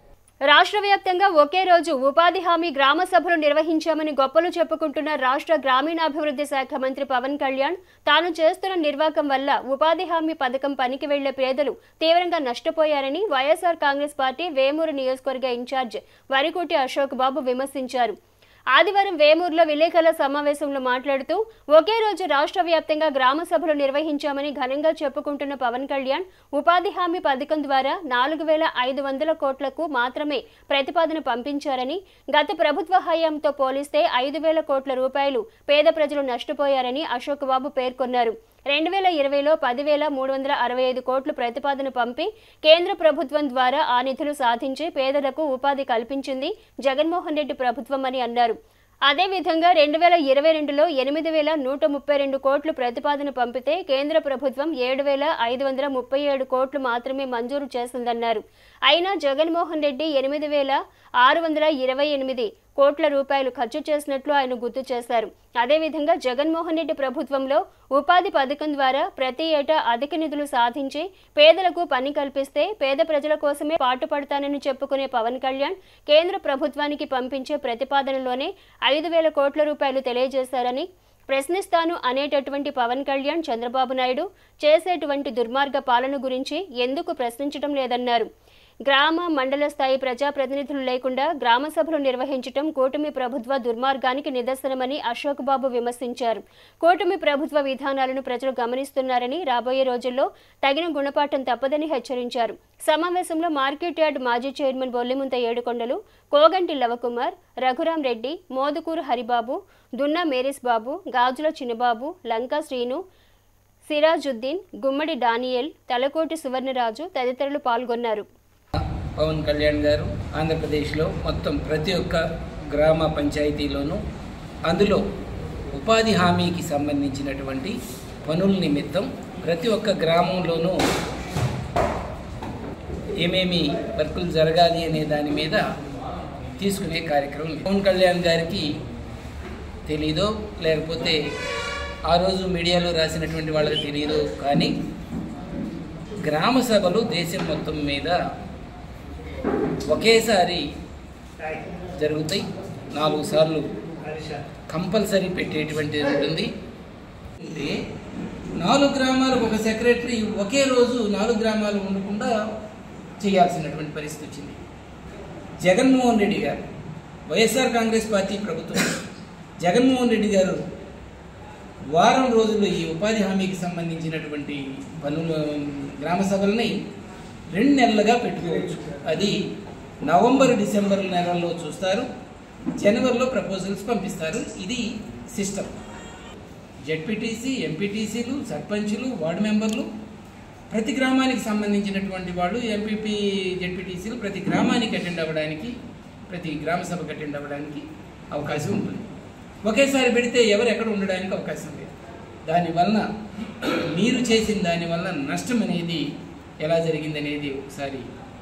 రాష్ట్ర వ్యాప్తంగా ఒకే రోజు ఉపాధి హామీ గ్రామ సభలు నిర్వహించామని గొప్పలు చెప్పుకుంటున్న రాష్ట్ర గ్రామీణాభివృద్ధి శాఖ మంత్రి పవన్ కళ్యాణ్ తాను చేస్తున్న నిర్వాకం వల్ల ఉపాధి హామీ పథకం పనికి వెళ్లే పేదలు తీవ్రంగా నష్టపోయారని వైఎస్ఆర్ కాంగ్రెస్ పార్టీ వేమూరు నియోజకవర్గ ఇన్ఛార్జ్ వరికోటి అశోక్ బాబు విమర్శించారు ఆదివారం వేమూరులో విలేకరుల సమావేశంలో మాట్లాడుతూ ఒకే రోజు రాష్ట్ర వ్యాప్తంగా గ్రామ సభలు నిర్వహించామని ఘనంగా చెప్పుకుంటున్న పవన్ కళ్యాణ్ ఉపాధి హామీ పథకం ద్వారా నాలుగు వేల ఐదు వందల కోట్లకు మాత్రమే ప్రతిపాదన పంపించారని గత ప్రభుత్వ హయాంతో పోలిస్తే ఐదు వేల కోట్ల రూపాయలు పేద ప్రజలు నష్టపోయారని అశోక్ బాబు పేర్కొన్నారు రెండు వేల ఇరవైలో పదివేల మూడు వందల అరవై ఐదు కోట్లు ప్రతిపాదన పంపి కేంద్ర ప్రభుత్వం ద్వారా ఆ నిధులు సాధించి పేదలకు ఉపాధి కల్పించింది జగన్మోహన్ రెడ్డి ప్రభుత్వం అని అన్నారు అదేవిధంగా రెండు వేల ఇరవై రెండులో ఎనిమిది వేల నూట ముప్పై రెండు కోట్లు ప్రతిపాదన పంపితే కేంద్ర ప్రభుత్వం ఏడు వేల ఐదు వందల ముప్పై ఏడు కోట్లు మాత్రమే మంజూరు చేసిందన్నారు అయినా జగన్మోహన్ రెడ్డి ఎనిమిది వేల ఆరు వందల ఇరవై ఎనిమిది కోట్ల రూపాయలు ఖర్చు చేసినట్లు ఆయన గుర్తు చేశారు అదేవిధంగా జగన్మోహన్ రెడ్డి ప్రభుత్వంలో ఉపాధి పథకం ద్వారా ప్రతి ఏటా అధిక నిధులు సాధించి పేదలకు పని కల్పిస్తే పేద ప్రజల కోసమే పాటుపడతానని చెప్పుకునే పవన్ కళ్యాణ్ కేంద్ర ప్రభుత్వానికి పంపించే ప్రతిపాదనలోనే ఐదు వేల కోట్ల రూపాయలు తెలియజేశారని ప్రశ్నిస్తాను అనేటటువంటి పవన్ కళ్యాణ్ చంద్రబాబు నాయుడు చేసేటువంటి దుర్మార్గ పాలన గురించి ఎందుకు ప్రశ్నించడం లేదన్నారు గ్రామ మండల స్థాయి ప్రజాప్రతినిధులు లేకుండా గ్రామ సభలు నిర్వహించడం కూటమి ప్రభుత్వ దుర్మార్గానికి నిదర్శనమని అశోక్ బాబు విమర్శించారు కూటమి ప్రభుత్వ విధానాలను ప్రజలు గమనిస్తున్నారని రాబోయే రోజుల్లో తగిన గుణపాఠం తప్పదని హెచ్చరించారు సమావేశంలో మార్కెట్ యార్డ్ మాజీ chairman Bollimuntha Yedukondalu Koganti Lavakumar Raghuram Reddy Modukuru Haribabu Dunna Marys Babu Gajula Chinnababu Lanka Srinu Sirajuddin Gummadi Daniel Talakoti Suvarnaraju తదితరులు పాల్గొన్నారు పవన్ కళ్యాణ్ గారు ఆంధ్రప్రదేశ్లో మొత్తం ప్రతి ఒక్క గ్రామ పంచాయతీలోనూ అందులో ఉపాధి హామీకి సంబంధించినటువంటి పనుల నిమిత్తం ప్రతి ఒక్క గ్రామంలోనూ ఏమేమి వర్కులు జరగాలి అనే దాని మీద తీసుకునే కార్యక్రమం పవన్ కళ్యాణ్ గారికి తెలీదో లేకపోతే ఆ రోజు మీడియాలో రాసినటువంటి వాళ్ళకి తెలియదు కానీ గ్రామ సభలు దేశం మొత్తం మీద ఒకేసారి జరుగుతాయి నాలుగు సార్లు కంపల్సరీ పెట్టేటువంటిది ఉంటుంది అంటే నాలుగు గ్రామాలకు ఒక సెక్రటరీ ఒకే రోజు నాలుగు గ్రామాలు ఉండకుండా చేయాల్సినటువంటి పరిస్థితి వచ్చింది జగన్మోహన్ రెడ్డి గారు వైఎస్ఆర్ కాంగ్రెస్ పార్టీ ప్రభుత్వం జగన్మోహన్ రెడ్డి గారు వారం రోజుల్లో ఈ ఉపాధి హామీకి సంబంధించినటువంటి పనులు గ్రామ సభల్ని రెండు నెలలుగా పెట్టుకోవచ్చు అది నవంబర్ డిసెంబర్ నెలల్లో చూస్తారు జనవరిలో ప్రపోజల్స్ పంపిస్తారు ఇది సిస్టమ్ జెడ్పీటీసీ ఎంపీటీసీలు సర్పంచులు వార్డు మెంబర్లు ప్రతి గ్రామానికి సంబంధించినటువంటి వాళ్ళు ఎంపీపీ జెడ్పీటీసీలు ప్రతి గ్రామానికి అటెండ్ అవ్వడానికి ప్రతి గ్రామ సభకు అటెండ్ అవ్వడానికి అవకాశం ఉంటుంది ఒకేసారి పెడితే ఎవరు ఎక్కడ ఉండడానికి అవకాశం లేదు దానివలన మీరు చేసిన దానివల్ల నష్టం అనేది ఎలా జరిగిందనేది ఒకసారి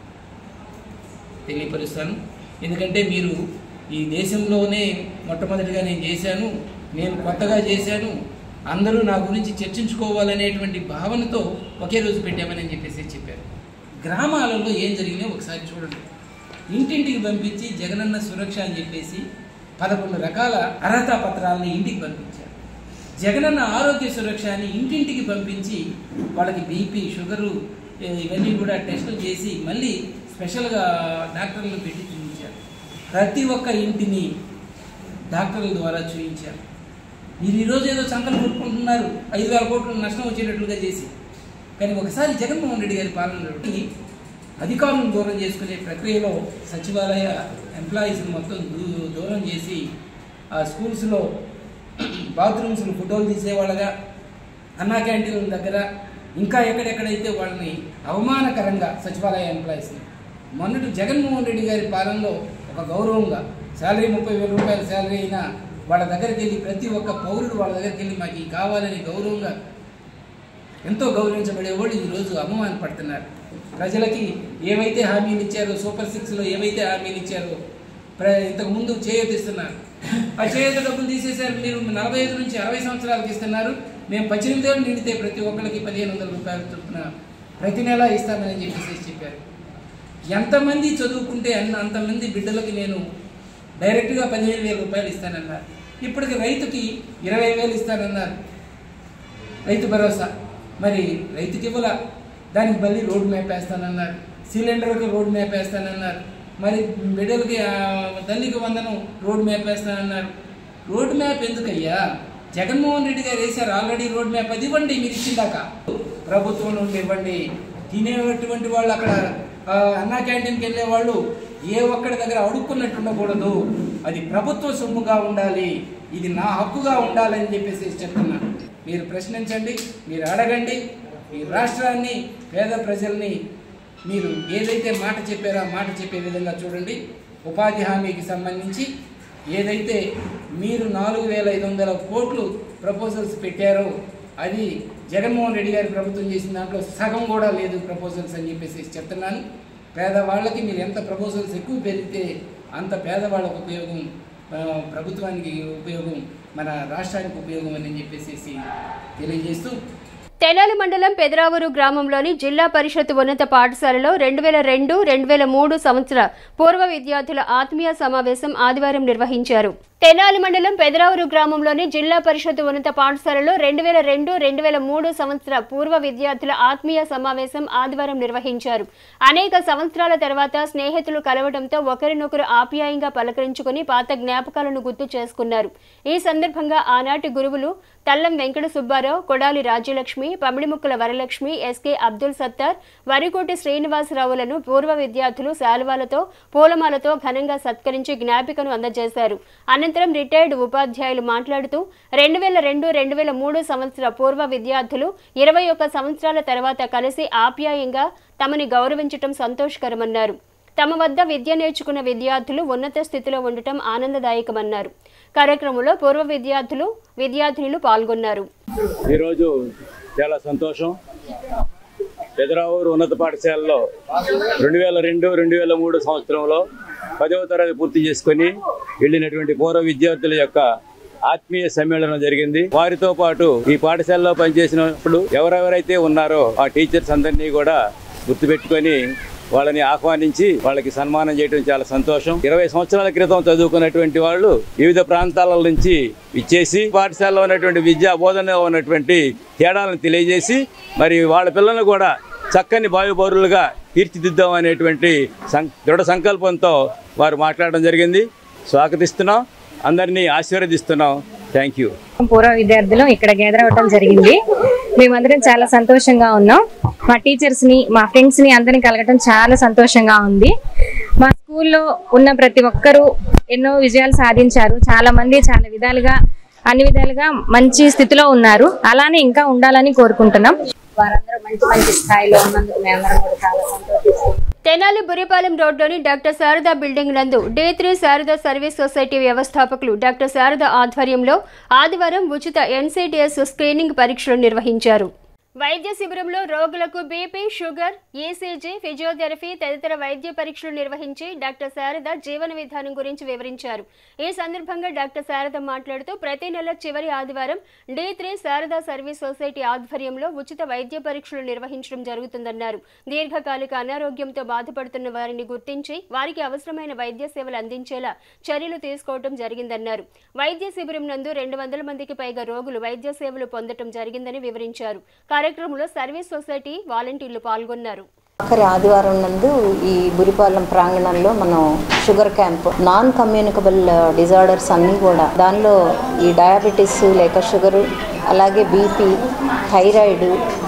తెలియపరుస్తాను ఎందుకంటే మీరు ఈ దేశంలోనే మొట్టమొదటిగా నేను చేశాను నేను కొత్తగా చేశాను అందరూ నా గురించి చర్చించుకోవాలనేటువంటి భావనతో ఒకే రోజు పెట్టామని చెప్పేసి చెప్పారు గ్రామాలలో ఏం జరిగినాయో ఒకసారి చూడండి ఇంటింటికి పంపించి జగనన్న సురక్ష అని చెప్పేసి పదకొండు రకాల అర్హతా పత్రాలని ఇంటికి పంపించారు జగనన్న ఆరోగ్య సురక్ష అని ఇంటింటికి పంపించి వాళ్ళకి బీపీ షుగరు ఏ, ఇవన్నీ కూడా టెస్టులు చేసి మళ్ళీ స్పెషల్గా డాక్టర్లు పెట్టి చూపించారు ప్రతి ఒక్క ఇంటిని డాక్టర్ల ద్వారా చూపించారు మీరు ఈరోజు ఏదో సంకల్పం కొట్టుకుంటున్నారు ఐదు వేల కోట్లు నష్టం వచ్చేటట్లుగా చేసి కానీ ఒకసారి జగన్మోహన్ రెడ్డి గారి పాలనలోకి అధికారులను దూరం చేసుకునే ప్రక్రియలో సచివాలయ ఎంప్లాయీస్ని మొత్తం దూ- దూరం చేసి ఆ స్కూల్స్లో బాత్రూమ్స్లో ఫోటోలు తీసేవాళ్ళగా అన్నా క్యాంటీన్ల దగ్గర ఇంకా ఎక్కడెక్కడైతే వాళ్ళని అవమానకరంగా సచివాలయ ఎంప్లాయీస్ని మొన్నటి జగన్మోహన్ రెడ్డి గారి పాలనలో ఒక గౌరవంగా శాలరీ ముప్పై వేల రూపాయల శాలరీ అయినా వాళ్ళ దగ్గరికి వెళ్ళి ప్రతి ఒక్క పౌరుడు వాళ్ళ దగ్గరికి వెళ్ళి మాకు ఇది కావాలని గౌరవంగా ఎంతో గౌరవించబడేవాళ్ళు ఈరోజు అవమానపడుతున్నారు ప్రజలకి ఏవైతే హామీలు ఇచ్చారో సూపర్ సిక్స్లో ఏవైతే హామీలు ఇచ్చారో ప్ర ఇంతకు ముందు చేయొద్దు ఇస్తున్నారు ఆ చేయొద్దు డబ్బులు తీసేశారు మీరు నలభై ఐదు నుంచి అరవై సంవత్సరాలకి ఇస్తున్నారు మేము పద్దెనిమిది ఏళ్ళు నిండితే ప్రతి ఒక్కరికి పదిహేను వందల రూపాయలు చొప్పున ప్రతి నెల ఇస్తామని చెప్పేసి చెప్పారు ఎంతమంది చదువుకుంటే అన్న అంతమంది బిడ్డలకి నేను డైరెక్ట్గా పదిహేను వేల రూపాయలు ఇస్తానన్నారు ఇప్పటికి రైతుకి ఇరవై వేలు ఇస్తానన్నారు రైతు భరోసా మరి రైతుకి ఇవ్వాల దానికి మళ్ళీ రోడ్ మ్యాప్ వేస్తానన్నారు సిలిండర్కి రోడ్ మ్యాప్ వేస్తానన్నారు మరి బిడ్డలకి ఆ, తల్లికి వందనం రోడ్ మ్యాప్ వేస్తానన్నారు రోడ్ మ్యాప్ ఎందుకయ్యా జగన్మోహన్ రెడ్డి గారు వేశారు ఆల్రెడీ రోడ్ మ్యాప్ అది ఇవ్వండి మీరు ఇచ్చిందాక ప్రభుత్వం నుండి ఇవ్వండి తినేటువంటి వాళ్ళు అక్కడ ఆ, అన్నా క్యాంటీన్కి వెళ్ళే వాళ్ళు ఏ ఒక్కడి దగ్గర అడుక్కున్నట్టు ఉండకూడదు అది ప్రభుత్వ సొమ్ముగా ఉండాలి ఇది నా హక్కుగా ఉండాలని చెప్పేసి చెప్తున్నాను మీరు ప్రశ్నించండి మీరు అడగండి ఈ రాష్ట్రాన్ని పేద ప్రజల్ని మీరు ఏదైతే మాట చెప్పారో ఆ మాట చెప్పే విధంగా చూడండి ఉపాధి హామీకి సంబంధించి ఏదైతే మీరు నాలుగు వేల ఐదు వందల కోట్లు ప్రపోజల్స్ పెట్టారో అది జగన్మోహన్ రెడ్డి గారి ప్రభుత్వం చేసిన దాంట్లో సగం కూడా లేదు ప్రపోజల్స్ అని చెప్పేసి చెప్తున్నాను పేదవాళ్ళకి మీరు ఎంత ప్రపోజల్స్ ఎక్కువ పెరిగితే అంత పేదవాళ్ళకు ఉపయోగం ఆ, ప్రభుత్వానికి ఉపయోగం మన రాష్ట్రానికి ఉపయోగం అని చెప్పేసి తెలియజేస్తూ తెనాలి మండలం పెదరావూరు గ్రామంలోని జిల్లా పరిషత్ ఉన్నత పాఠశాలలో రెండు వేల రెండు రెండు వేల మూడు సంవత్సర పూర్వ విద్యార్థుల ఆత్మీయ సమావేశం ఆదివారం నిర్వహించారు తెనాలి మండలం పెదరావూరు గ్రామంలోని జిల్లా పరిషత్ ఉన్నత పాఠశాలలో రెండు వేల రెండు రెండు వేల మూడు సంవత్సర పూర్వ విద్యార్థుల ఆత్మీయ సమావేశం ఆదివారం నిర్వహించారు అనేక సంవత్సరాల తర్వాత స్నేహితులు కలవడంతో ఒకరినొకరు ఆప్యాయంగా పలకరించుకుని పాత జ్ఞాపకాలను గుర్తు చేసుకున్నారు ఈ సందర్భంగా ఆనాటి గురువులు తల్లం వెంకట సుబ్బారావు కొడాలి రాజ్యలక్ష్మి పమిడిముక్కల వరలక్ష్మి ఎస్కే అబ్దుల్ సత్తార్ వరికోటి శ్రీనివాసరావులను పూర్వ విద్యార్థులు శాలువాలతో పూలమాలతో ఘనంగా సత్కరించి జ్ఞాపికను అందజేశారు అనంతరం రిటైర్డ్ ఉపాధ్యాయులు మాట్లాడుతూ రెండు వేల రెండు రెండు వేల మూడు సంవత్సర పూర్వ విద్యార్థులు ఇరవై ఒక్క సంవత్సరాల తర్వాత కలిసి ఆప్యాయంగా తమని గౌరవించటం సంతోషకరమన్నారు తమ వద్ద విద్య నేర్చుకున్న విద్యార్థులు ఉన్నత స్థితిలో ఉండటం ఆనందదాయకమన్నారు కార్యక్రమంలో పూర్వ విద్యార్థులు విద్యార్థినులు పాల్గొన్నారు ఈరోజు చాలా సంతోషం పెదరావూరు ఉన్నత పాఠశాలలో రెండు వేల రెండు రెండు వేల మూడు సంవత్సరంలో పదవ తరగతి పూర్తి చేసుకొని వెళ్ళినటువంటి పూర్వ విద్యార్థుల యొక్క ఆత్మీయ సమ్మేళనం జరిగింది వారితో పాటు ఈ పాఠశాలలో పనిచేసినప్పుడు ఎవరెవరైతే ఉన్నారో ఆ టీచర్స్ అందరినీ కూడా గుర్తుపెట్టుకొని వాళ్ళని ఆహ్వానించి వాళ్ళకి సన్మానం చేయడం చాలా సంతోషం ఇరవై సంవత్సరాల క్రితం చదువుకున్నటువంటి వాళ్ళు వివిధ ప్రాంతాల నుంచి ఇచ్చేసి పాఠశాలలో ఉన్నటువంటి విద్యా బోధనలో ఉన్నటువంటి తేడాలను తెలియజేసి మరి వాళ్ళ పిల్లలను కూడా చక్కని బాయుబౌరులుగా తీర్చిదిద్దాం అనేటువంటి సం దృఢ సంకల్పంతో వారు మాట్లాడడం జరిగింది స్వాగతిస్తున్నాం అందరినీ ఆశీర్వదిస్తున్నాం థ్యాంక్ యూ పూర్వ విద్యార్థులు ఇక్కడ గ్యాదర్ అవ్వడం జరిగింది మేమందరం చాలా సంతోషంగా ఉన్నాం మా టీచర్స్ ని మా ఫ్రెండ్స్ ని అందరిని కలగటం చాలా సంతోషంగా ఉంది మా స్కూల్లో ఉన్న ప్రతి ఒక్కరూ ఎన్నో విజయాలు సాధించారు చాలా మంది చాలా విధాలుగా అన్ని విధాలుగా మంచి స్థితిలో ఉన్నారు అలానే ఇంకా ఉండాలని కోరుకుంటున్నాం వారందరూ మంచి మంచి స్థాయిలో ఉన్నందుకు మేమందరం కూడా చాలా సంతోషిస్తున్నాం తెనాలి బురిపాలెం రోడ్లోని డాక్టర్ శారదా బిల్డింగ్ నందు D three Sarada service society వ్యవస్థాపకులు డాక్టర్ శారద ఆధ్వర్యంలో ఆదివారం ఉచిత ఎన్సీటీఎస్ స్క్రీనింగ్ పరీక్షలు నిర్వహించారు వైద్య శిబిరంలో రోగులకు బీపీ షుగర్ ఈసీజీ ఫిజియోథెరపీ తదితర వైద్య పరీక్షలు నిర్వహించి డాక్టర్ శారద జీవన విధానం గురించి వివరించారు ఈ సందర్భంగా డాక్టర్ శారద మాట్లాడుతూ ప్రతి నెల చివరి ఆదివారం D three Sarada service society ఆధ్వర్యంలో ఉచిత వైద్య పరీక్షలు నిర్వహించడం జరుగుతుందన్నారు దీర్ఘకాలిక అనారోగ్యంతో బాధపడుతున్న వారిని గుర్తించి వారికి అవసరమైన వైద్య సేవలు అందించేలా చర్యలు తీసుకోవడం జరిగిందన్నారు వైద్య శిబిరం నందు రెండు వందల మందికి పైగా రోగులు వైద్య సేవలు పొందడం జరిగిందని వివరించారు కార్యక్రమంలో సర్వీస్ సొసైటీ వాలంటీర్లు పాల్గొన్నారు ఆఖరి ఆదివారం నందు ఈ బురిపాలెం ప్రాంగణంలో మనం sugar camp non communicable disorders అన్నీ కూడా దానిలో ఈ డయాబెటీస్ లేక షుగరు అలాగే బీపీ థైరాయిడ్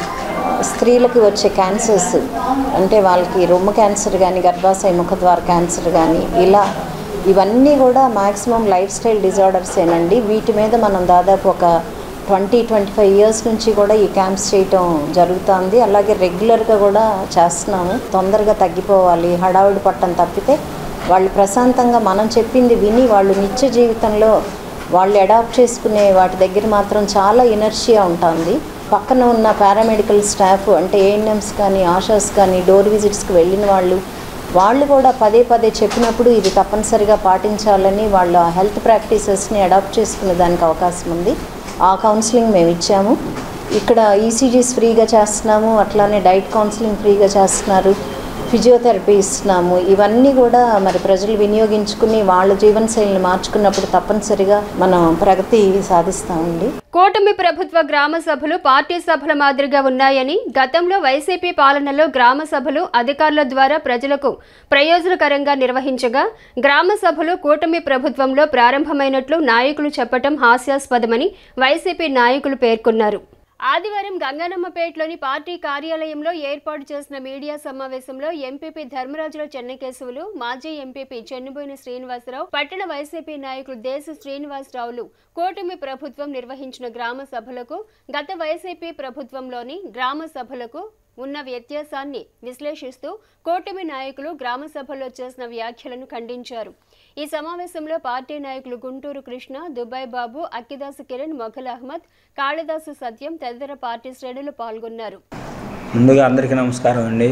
స్త్రీలకు వచ్చే క్యాన్సర్స్ అంటే వాళ్ళకి రొమ్ము క్యాన్సర్ కానీ గర్భాశయ ముఖద్వార క్యాన్సర్ కానీ ఇలా ఇవన్నీ కూడా మ్యాక్సిమం లైఫ్ స్టైల్ డిజార్డర్సేనండి వీటి మీద మనం దాదాపు ఒక ట్వంటీ ట్వంటీ ఫైవ్ ఇయర్స్ నుంచి కూడా ఈ క్యాంప్స్ చేయటం జరుగుతుంది అలాగే రెగ్యులర్గా కూడా చేస్తున్నాము తొందరగా తగ్గిపోవాలి హడావుడి పట్టం తప్పితే వాళ్ళు ప్రశాంతంగా మనం చెప్పింది విని వాళ్ళు నిత్య జీవితంలో వాళ్ళు అడాప్ట్ చేసుకునే వాటి దగ్గర మాత్రం చాలా ఇనర్షియా ఉంటుంది పక్కన ఉన్న పారామెడికల్ స్టాఫ్ అంటే ఏఎన్ఎంస్ కానీ ఆషాస్ కానీ డోర్ విజిట్స్కి వెళ్ళిన వాళ్ళు వాళ్ళు కూడా పదే పదే చెప్పినప్పుడు ఇది తప్పనిసరిగా పాటించాలని వాళ్ళ హెల్త్ ప్రాక్టీసెస్ని అడాప్ట్ చేసుకునే దానికి అవకాశం ఉంది ఆ కౌన్సిలింగ్ మేము ఇచ్చాము ఇక్కడ ఈసీజీస్ ఫ్రీగా చేస్తున్నాము అట్లానే డైట్ కౌన్సిలింగ్ ఫ్రీగా చేస్తున్నారు ఫిజియోథెరపీ ఇస్తున్నాము ఇవన్నీ కూడా మరి ప్రజలు వినియోగించుకుని వాళ్ళ జీవనశైలిని మార్చుకున్నప్పుడు తప్పనిసరిగా మనం ప్రగతి సాధిస్తామండి కూటమి ప్రభుత్వ గ్రామ సభలు పార్టీ సభల మాదిరిగా ఉన్నాయని గతంలో వైసీపీ పాలనలో గ్రామ సభలు అధికారుల ద్వారా ప్రజలకు ప్రయోజనకరంగా నిర్వహించగా గ్రామ సభలు కూటమి ప్రభుత్వంలో ప్రారంభమైనట్లు నాయకులు చెప్పటం హాస్యాస్పదమని వైసీపీ నాయకులు పేర్కొన్నారు ఆదివారం గంగనమ్మపేటలోని పార్టీ కార్యాలయంలో ఏర్పాటు చేసిన మీడియా సమావేశంలో ఎంపీపీ ధర్మరాజుల చెన్నకేశవులు మాజీ ఎంపీపీ చెన్నుబోయిన శ్రీనివాసరావు పట్టణ వైసీపీ నాయకులు దేశ శ్రీనివాసరావులు కూటమి ప్రభుత్వం నిర్వహించిన గ్రామ సభలకు గత వైసీపీ ప్రభుత్వంలోని గ్రామ సభలకు ఉన్న వ్యత్యాసాన్ని విశ్లేషిస్తూ కూటమి నాయకులు గ్రామ సభల్లో చేసిన వ్యాఖ్యలను ఖండించారు ఈ సమావేశంలో పార్టీ నాయకులు గుంటూరు కృష్ణ దుబాయ్ బాబు అక్కిదాసు కిరణ్ మొఘల్ అహ్మద్ కాళిదాసు సత్యం తదితర పార్టీ శ్రేణులు పాల్గొన్నారు ముందుగా అందరికీ నమస్కారం అండి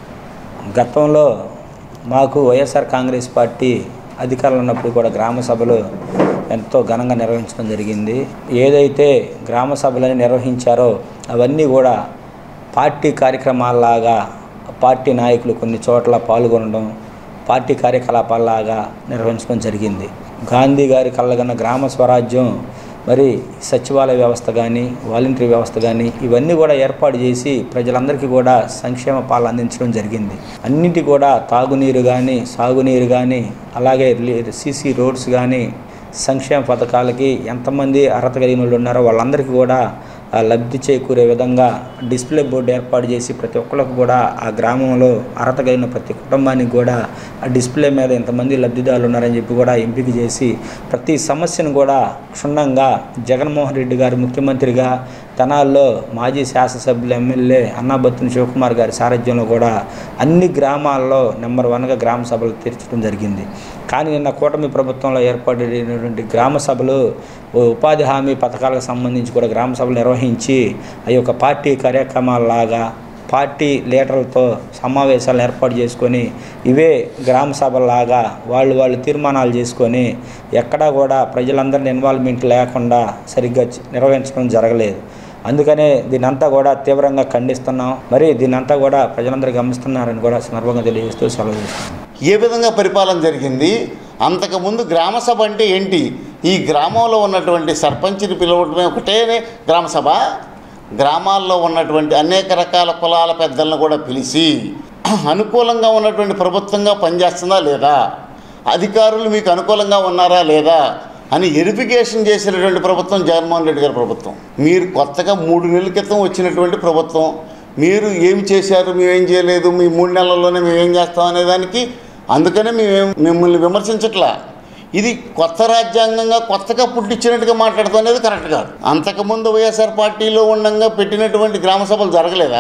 గతంలో మాకు వైఎస్ఆర్ కాంగ్రెస్ పార్టీ అధికారంలో ఉన్నప్పుడు కూడా గ్రామ సభలు ఎంతో ఘనంగా నిర్వహించడం జరిగింది ఏదైతే గ్రామ సభలని నిర్వహించారో అవన్నీ కూడా పార్టీ కార్యక్రమాల్లాగా పార్టీ నాయకులు కొన్ని చోట్ల పాల్గొనడం పార్టీ కార్యకలాపాల్లాగా నిర్వహించడం జరిగింది గాంధీ గారి కళ్ళగన్న గ్రామ స్వరాజ్యం మరి సచివాలయ వ్యవస్థ కానీ వాలంటరీ వ్యవస్థ కానీ ఇవన్నీ కూడా ఏర్పాటు చేసి ప్రజలందరికీ కూడా సంక్షేమ పాలన అందించడం జరిగింది అన్నిటి కూడా తాగునీరు కానీ సాగునీరు కానీ అలాగే సీసీ రోడ్స్ కానీ సంక్షేమ పథకాలకి ఎంతమంది అర్హత కలిగిన వాళ్ళు ఉన్నారో వాళ్ళందరికీ కూడా ఆ లబ్ధి చేకూరే విధంగా డిస్ప్లే బోర్డు ఏర్పాటు చేసి ప్రతి ఒక్కరికి కూడా ఆ గ్రామంలో అర్హత కలిగిన ప్రతి కుటుంబానికి కూడా ఆ డిస్ప్లే మీద ఎంతమంది లబ్ధిదారులు ఉన్నారని చెప్పి కూడా ఎంపిక చేసి ప్రతి సమస్యను కూడా క్షుణ్ణంగా జగన్మోహన్ రెడ్డి గారు ముఖ్యమంత్రిగా తెనాల్లో మాజీ శాసనసభ్యులు ఎమ్మెల్యే అన్నాబత్తుని శివకుమార్ గారి సారథ్యంలో కూడా అన్ని గ్రామాల్లో నెంబర్ వన్గా గ్రామ సభలు తీర్చడం జరిగింది కానీ నిన్న కూటమి ప్రభుత్వంలో ఏర్పడినటువంటి గ్రామ సభలు ఓ ఉపాధి హామీ పథకాలకు సంబంధించి కూడా గ్రామ సభలు నిర్వహించి ఆ యొక్క పార్టీ కార్యక్రమాలలాగా పార్టీ లీడర్లతో సమావేశాలు ఏర్పాటు చేసుకొని ఇవే గ్రామ సభలాగా వాళ్ళు వాళ్ళు తీర్మానాలు చేసుకొని ఎక్కడా కూడా ప్రజలందరిని ఇన్వాల్వ్మెంట్ లేకుండా సరిగ్గా చ- నిర్వహించడం జరగలేదు అందుకనే దీనంతా కూడా తీవ్రంగా ఖండిస్తున్నాం మరి దీనంతా కూడా ప్రజలందరూ గమనిస్తున్నారని కూడా సందర్భంగా తెలియజేస్తూ సెలవు చేస్తున్నాం ఏ విధంగా పరిపాలన జరిగింది అంతకుముందు గ్రామ సభ అంటే ఏంటి ఈ గ్రామంలో ఉన్నటువంటి సర్పంచ్ని పిలవడమే ఒకటే గ్రామ సభ గ్రామాల్లో ఉన్నటువంటి అనేక రకాల కులాల పెద్దలను కూడా పిలిచి అనుకూలంగా ఉన్నటువంటి ప్రభుత్వంగా పనిచేస్తుందా లేదా అధికారులు మీకు అనుకూలంగా ఉన్నారా లేదా అని వెరిఫికేషన్ చేసినటువంటి ప్రభుత్వం జగన్మోహన్ రెడ్డి గారి ప్రభుత్వం మీరు కొత్తగా మూడు నెలల క్రితం వచ్చినటువంటి ప్రభుత్వం మీరు ఏం చేశారు మేమేం చేయలేదు మీ మూడు నెలల్లోనే మేమేం చేస్తాం అనే దానికి అందుకనే మేము మిమ్మల్ని విమర్శించట్లా ఇది కొత్త రాజ్యాంగంగా కొత్తగా పుట్టించినట్టుగా మాట్లాడతాం అనేది కరెక్ట్ కాదు అంతకుముందు వైఎస్ఆర్ పార్టీలో ఉండగా పెట్టినటువంటి గ్రామ సభలు జరగలేదా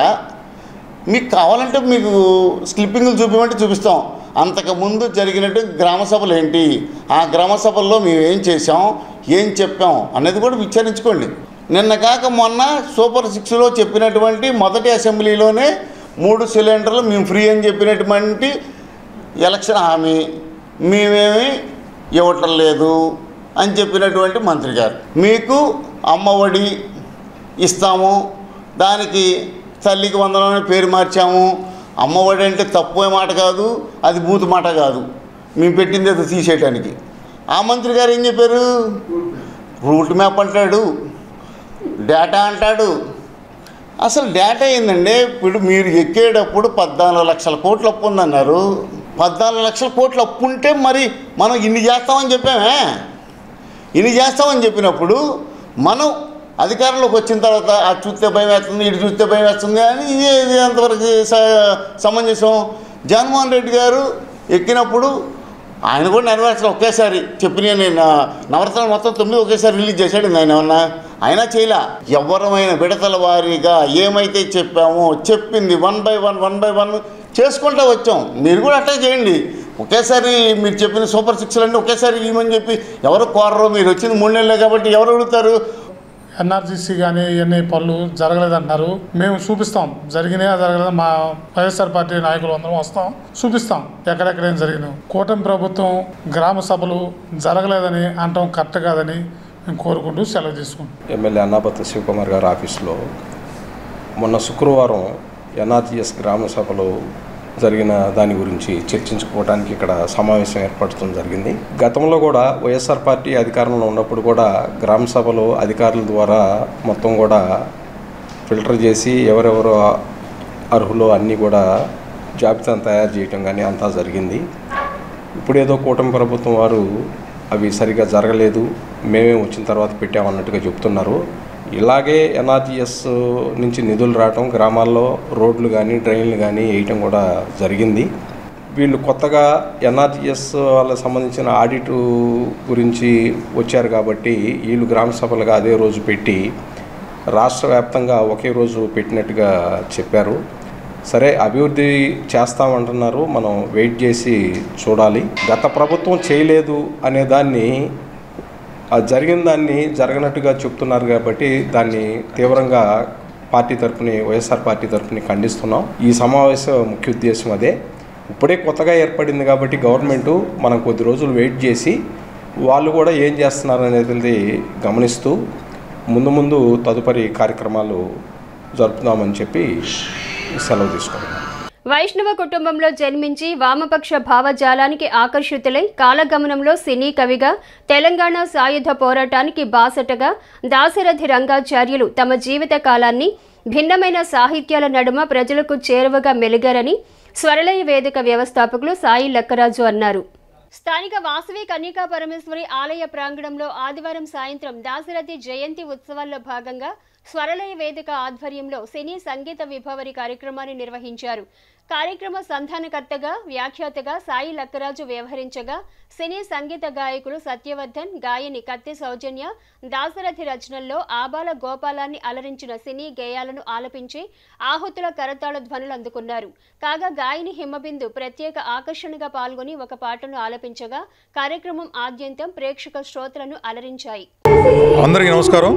మీకు కావాలంటే మీకు స్లిప్పింగ్లు చూపించమంటే చూపిస్తాం అంతకుముందు జరిగినట్టు గ్రామ సభలు ఏంటి ఆ గ్రామ సభల్లో మేము ఏం చేసాం ఏం చెప్పాం అనేది కూడా విచారించుకోండి నిన్న కాక మొన్న సూపర్ సిక్స్లో చెప్పినటువంటి మొదటి అసెంబ్లీలోనే మూడు సిలిండర్లు మేము ఫ్రీ అని చెప్పినటువంటి ఎలక్షన్ హామీ మేమేమి ఇవ్వటం లేదు అని చెప్పినటువంటి మంత్రి గారు మీకు అమ్మఒడి ఇస్తాము దానికి తల్లికి వందనం అని పేరు మార్చాము అమ్మఒడి అంటే తప్పు మాట కాదు అది బూతు మాట కాదు మేము పెట్టింది అది తీసేయటానికి ఆ మంత్రి గారు ఏం చెప్పారు రూట్ మ్యాప్ అంటాడు డేటా అంటాడు అసలు డేటా ఏందండి ఇప్పుడు మీరు ఎక్కేటప్పుడు పద్నాలుగు లక్షల కోట్ల అప్పు ఉందన్నారు పద్నాలుగు లక్షల కోట్ల అప్పు ఉంటే మరి మనం ఇన్ని చేస్తామని చెప్పామే ఇన్ని చేస్తామని చెప్పినప్పుడు మనం అధికారంలోకి వచ్చిన తర్వాత అది చూస్తే భయం వేస్తుంది ఇటు చూస్తే భయం వేస్తుంది అని ఇది ఇది ఎంతవరకు స- సమంజసం జగన్మోహన్ రెడ్డి గారు ఎక్కినప్పుడు ఆయన కూడా నెరవేర్చాలి ఒకేసారి చెప్పిన నేను నవరత్నాలు మొత్తం తొమ్మిది ఒకేసారి రిలీజ్ చేశాడు ఆయన ఏమన్నా అయినా చేయలే ఎవరమైన విడతల వారీగా ఏమైతే చెప్పామో చెప్పింది one by one one by one చేసుకుంటూ వచ్చాం మీరు కూడా అట్లా చేయండి ఒకేసారి మీరు చెప్పిన సూపర్ సిక్స్లు అన్నీ ఒకేసారి ఇవ్వమని చెప్పి ఎవరు కోరరు మీరు వచ్చింది మూడు నెలలే కాబట్టి ఎవరు అడుగుతారు ఎన్ఆర్జీసీ కానీ ఇవన్నీ పనులు జరగలేదంటున్నారు మేము చూపిస్తాం జరిగినాయా జరగలేదా మా వైఎస్ఆర్ పార్టీ నాయకులు అందరం వస్తాం చూపిస్తాం ఎక్కడెక్కడ ఏం జరిగినాయి కూటమి ప్రభుత్వం గ్రామ సభలు జరగలేదని అంటాం కరెక్ట్ కాదని మేము కోరుకుంటూ సెలవు తీసుకుంటాం ఎమ్మెల్యే అన్నాపత్ర శివకుమార్ గారి ఆఫీస్లో మొన్న శుక్రవారం ఎన్ఆర్జీఎస్ గ్రామ సభలు జరిగిన దాని గురించి చర్చించుకోవడానికి ఇక్కడ సమావేశం ఏర్పడటం జరిగింది గతంలో కూడా వైఎస్ఆర్ పార్టీ అధికారంలో ఉన్నప్పుడు కూడా గ్రామ సభలో అధికారుల ద్వారా మొత్తం కూడా ఫిల్టర్ చేసి ఎవరెవరు అర్హులో అన్నీ కూడా జాబితాను తయారు చేయటం కానీ అంతా జరిగింది ఇప్పుడేదో కూటమి ప్రభుత్వం వారు అవి సరిగా జరగలేదు మేమే వచ్చిన తర్వాత పెట్టామన్నట్టుగా చెప్తున్నారు ఇలాగే ఎన్ఆర్జీఎస్ నుంచి నిధులు రావటం గ్రామాల్లో రోడ్లు కానీ డ్రైన్లు కానీ వేయటం కూడా జరిగింది వీళ్ళు కొత్తగా ఎన్ఆర్జీఎస్ వాళ్ళకి సంబంధించిన ఆడిట్ గురించి వచ్చారు కాబట్టి వీళ్ళు గ్రామ సభలుగా అదే రోజు పెట్టి రాష్ట్ర వ్యాప్తంగా ఒకే రోజు పెట్టినట్టుగా చెప్పారు సరే అభివృద్ధి చేస్తామంటున్నారు మనం వెయిట్ చేసి చూడాలి గత ప్రభుత్వం చేయలేదు అనే దాన్ని ఆ జరిగిన దాన్ని జరగనట్టుగా చెప్తున్నారు కాబట్టి దాన్ని తీవ్రంగా పార్టీ తరపుని వైఎస్ఆర్ పార్టీ తరపుని ఖండిస్తున్నాం ఈ సమావేశం ముఖ్య ఉద్దేశం అదే ఇప్పుడే కొత్తగా ఏర్పడింది కాబట్టి గవర్నమెంట్ మనం కొద్ది రోజులు వెయిట్ చేసి వాళ్ళు కూడా ఏం చేస్తున్నారు అనేది గమనిస్తూ ముందు ముందు తదుపరి కార్యక్రమాలు జరుపుదామని చెప్పి సెలవు తీసుకుంటున్నాం వైష్ణవ కుటుంబంలో జన్మించి వామపక్ష భావజాలానికి ఆకర్షితులై కాలగమనంలో సినీ కవిగా తెలంగాణ సాయుధ పోరాటానికి బాసటగా దాశరథి రంగాచార్యులు తమ జీవిత కాలాన్ని భిన్నమైన సాహిత్యాల నడుమ ప్రజలకు చేరువగా మెలిగారని స్వరలయ వేదిక వ్యవస్థాపకులు సాయి లక్కరాజు అన్నారు స్థానిక వాసవి కన్యకా పరమేశ్వరి ఆలయ ప్రాంగణంలో ఆదివారం సాయంత్రం దాశరథి జయంతి ఉత్సవాల్లో భాగంగా స్వరలయ వేదిక ఆధ్వర్యంలో సినీ సంగీత విభావరి కార్యక్రమాన్ని నిర్వహించారు కార్యక్రమ సంధానకర్తగా వ్యాఖ్యాతగా సాయి లక్కరాజు వ్యవహరించగా సినీ సంగీత గాయకులు సత్యవర్ధన్ గాయని కత్తి సౌజన్య దాశరథి రచనల్లో ఆబాల గోపాలాన్ని అలరించిన సినీ గేయాలను ఆలపించి ఆహుతుల కరతాళ ధ్వనులు అందుకున్నారు కాగా గాయని హిమబిందు ప్రత్యేక ఆకర్షణగా పాల్గొని ఒక పాటను ఆలపించగా కార్యక్రమం ఆద్యంతం ప్రేక్షక శ్రోతలను అలరించాయి అందరికీ నమస్కారం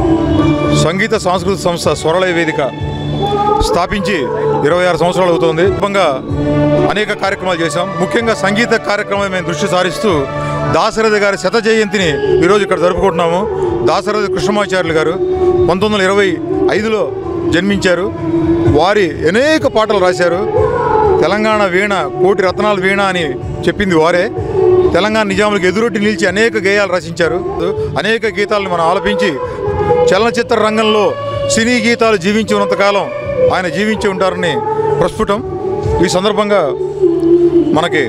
సంగీత సాంస్కృతిక సంస్థ స్వరలయ వేదిక స్థాపించి ఇరవై ఆరు సంవత్సరాలు అవుతోంది క్రమంగా అనేక కార్యక్రమాలు చేశాం ముఖ్యంగా సంగీత కార్యక్రమం మేము దృష్టి సారిస్తూ దాశరథి గారి శత జయంతిని ఈరోజు ఇక్కడ జరుపుకుంటున్నాము దాశరథి కృష్ణమాచార్యులు గారు పంతొమ్మిది వందల ఇరవై ఐదులో జన్మించారు వారి అనేక పాటలు రాశారు తెలంగాణ వీణ కోటి రత్నాల వీణ అని చెప్పింది వారే తెలంగాణ నిజాములకు ఎదురొట్టి నిలిచి అనేక గేయాలు రచించారు అనేక గీతాలను మనం ఆలపించి చలనచిత్ర రంగంలో సినీ గీతాలు జీవించి ఉన్నంతకాలం ఆయన జీవించి ఉంటారని ప్రస్ఫుటం ఈ సందర్భంగా మనకి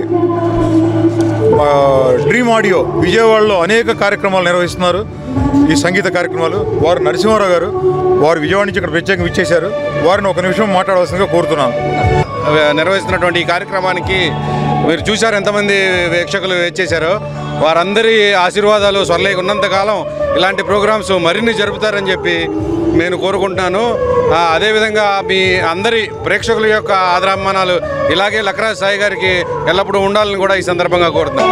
ఆ, డ్రీమ్ ఆడియో విజయవాడలో అనేక కార్యక్రమాలు నిర్వహిస్తున్నారు ఈ సంగీత కార్యక్రమాలు వారు నరసింహారావు గారు వారు విజయవాడ నుంచి ఇక్కడ ప్రత్యేకంగా విచ్చేశారు వారిని ఒక నిమిషం మాట్లాడవలసిందిగా కోరుతున్నాను నిర్వహిస్తున్నటువంటి ఈ కార్యక్రమానికి మీరు చూశారు ఎంతమంది వీక్షకులు వచ్చేసారో వారందరి ఆశీర్వాదాలు స్వర్లేకి ఉన్నంతకాలం ఇలాంటి ప్రోగ్రామ్స్ మరిన్ని జరుపుతారని చెప్పి నేను కోరుకుంటున్నాను ఆ, అదేవిధంగా మీ అందరి ప్రేక్షకుల యొక్క ఆదరాభిమానాలు ఇలాగే లక్రాజ్ సాయి గారికి ఎల్లప్పుడూ ఉండాలని కూడా ఈ సందర్భంగా కోరుతున్నాను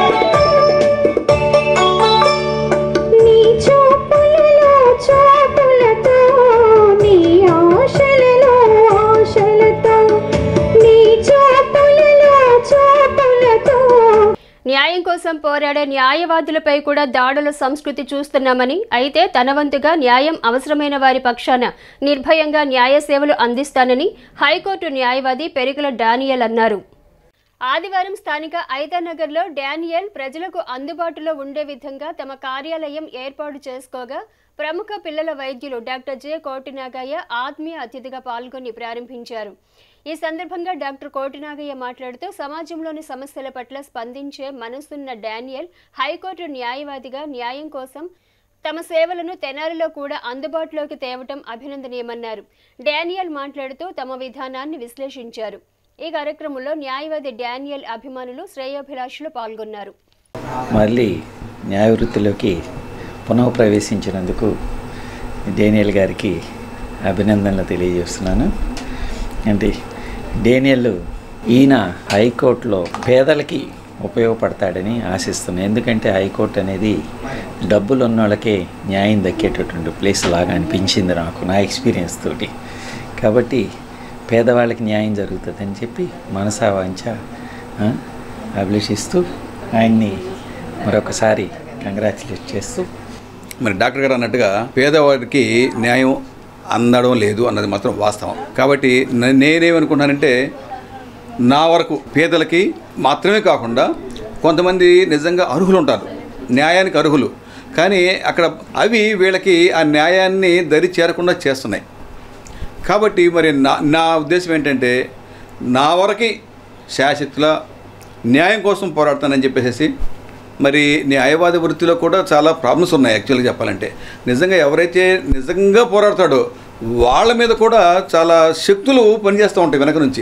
న్యాయం కోసం పోరాడే న్యాయవాదులపై కూడా దాడుల సంస్కృతి చూస్తున్నామని అయితే తన వంతుగా న్యాయం అవసరమైన వారి పక్షాన నిర్భయంగా న్యాయ సేవలు అందిస్తానని హైకోర్టు న్యాయవాది పెరుగుల డానియల్ అన్నారు ఆదివారం స్థానిక ఐతానగర్లో డానియల్ ప్రజలకు అందుబాటులో ఉండే విధంగా తమ కార్యాలయం ఏర్పాటు చేసుకోగా ప్రముఖ పిల్లల వైద్యులు డాక్టర్ జె కోటినాగయ్య ఆత్మీయ అతిథిగా పాల్గొని ప్రారంభించారు ఈ సందర్భంగా డాక్టర్ కోటినాగయ్య మాట్లాడుతూ సమాజంలోని సమస్యల పట్ల స్పందించే మనసున్న డానియల్ హైకోర్టు న్యాయవాదిగా న్యాయం కోసం తమ సేవలను తెనాలిలో కూడా అందుబాటులోకి తేవటం అభినందనీయమన్నారు డానియల్ మాట్లాడుతూ తమ విధానాన్ని విశ్లేషించారు ఈ కార్యక్రమంలో న్యాయవాది డానియల్ అభిమానులు శ్రేయోభిలాషులు పాల్గొన్నారు మళ్ళీ న్యాయ వృత్తిలోకి పునః ప్రవేశించినందుకు డేనియల్ గారికి అభినందనలు తెలియజేస్తున్నాను అంటే డేనియల్ ఈయన హైకోర్టులో పేదలకి ఉపయోగపడతాడని ఆశిస్తున్నాను ఎందుకంటే హైకోర్టు అనేది డబ్బులు ఉన్న వాళ్ళకే న్యాయం దక్కేటటువంటి ప్లేస్ లాగా అనిపించింది నాకు నా ఎక్స్పీరియన్స్ తోటి కాబట్టి పేదవాళ్ళకి న్యాయం జరుగుతుందని చెప్పి మనసా వాంచ ఆ, అభిలషిస్తూ ఆయన్ని మరొకసారి కంగ్రాచులేట్ చేస్తూ మరి డాక్టర్ గారు అన్నట్టుగా పేదవాడికి న్యాయం అందడం లేదు అన్నది మాత్రం వాస్తవం కాబట్టి న- నేనేమనుకున్నానంటే నా వరకు పేదలకి మాత్రమే కాకుండా కొంతమంది నిజంగా అర్హులు ఉంటారు న్యాయానికి అర్హులు కానీ అక్కడ అవి వీళ్ళకి ఆ న్యాయాన్ని దరి చేరకుండా చేస్తున్నాయి కాబట్టి మరి నా నా ఉద్దేశం ఏంటంటే నా వరకు శాశ్వతుల న్యాయం కోసం పోరాడతానని చెప్పేసి మరి న్యాయవాద వృత్తిలో కూడా చాలా ప్రాబ్లమ్స్ ఉన్నాయి యాక్చువల్గా చెప్పాలంటే నిజంగా ఎవరైతే నిజంగా పోరాడతాడో వాళ్ళ మీద కూడా చాలా శక్తులు పనిచేస్తూ ఉంటాయి వెనక నుంచి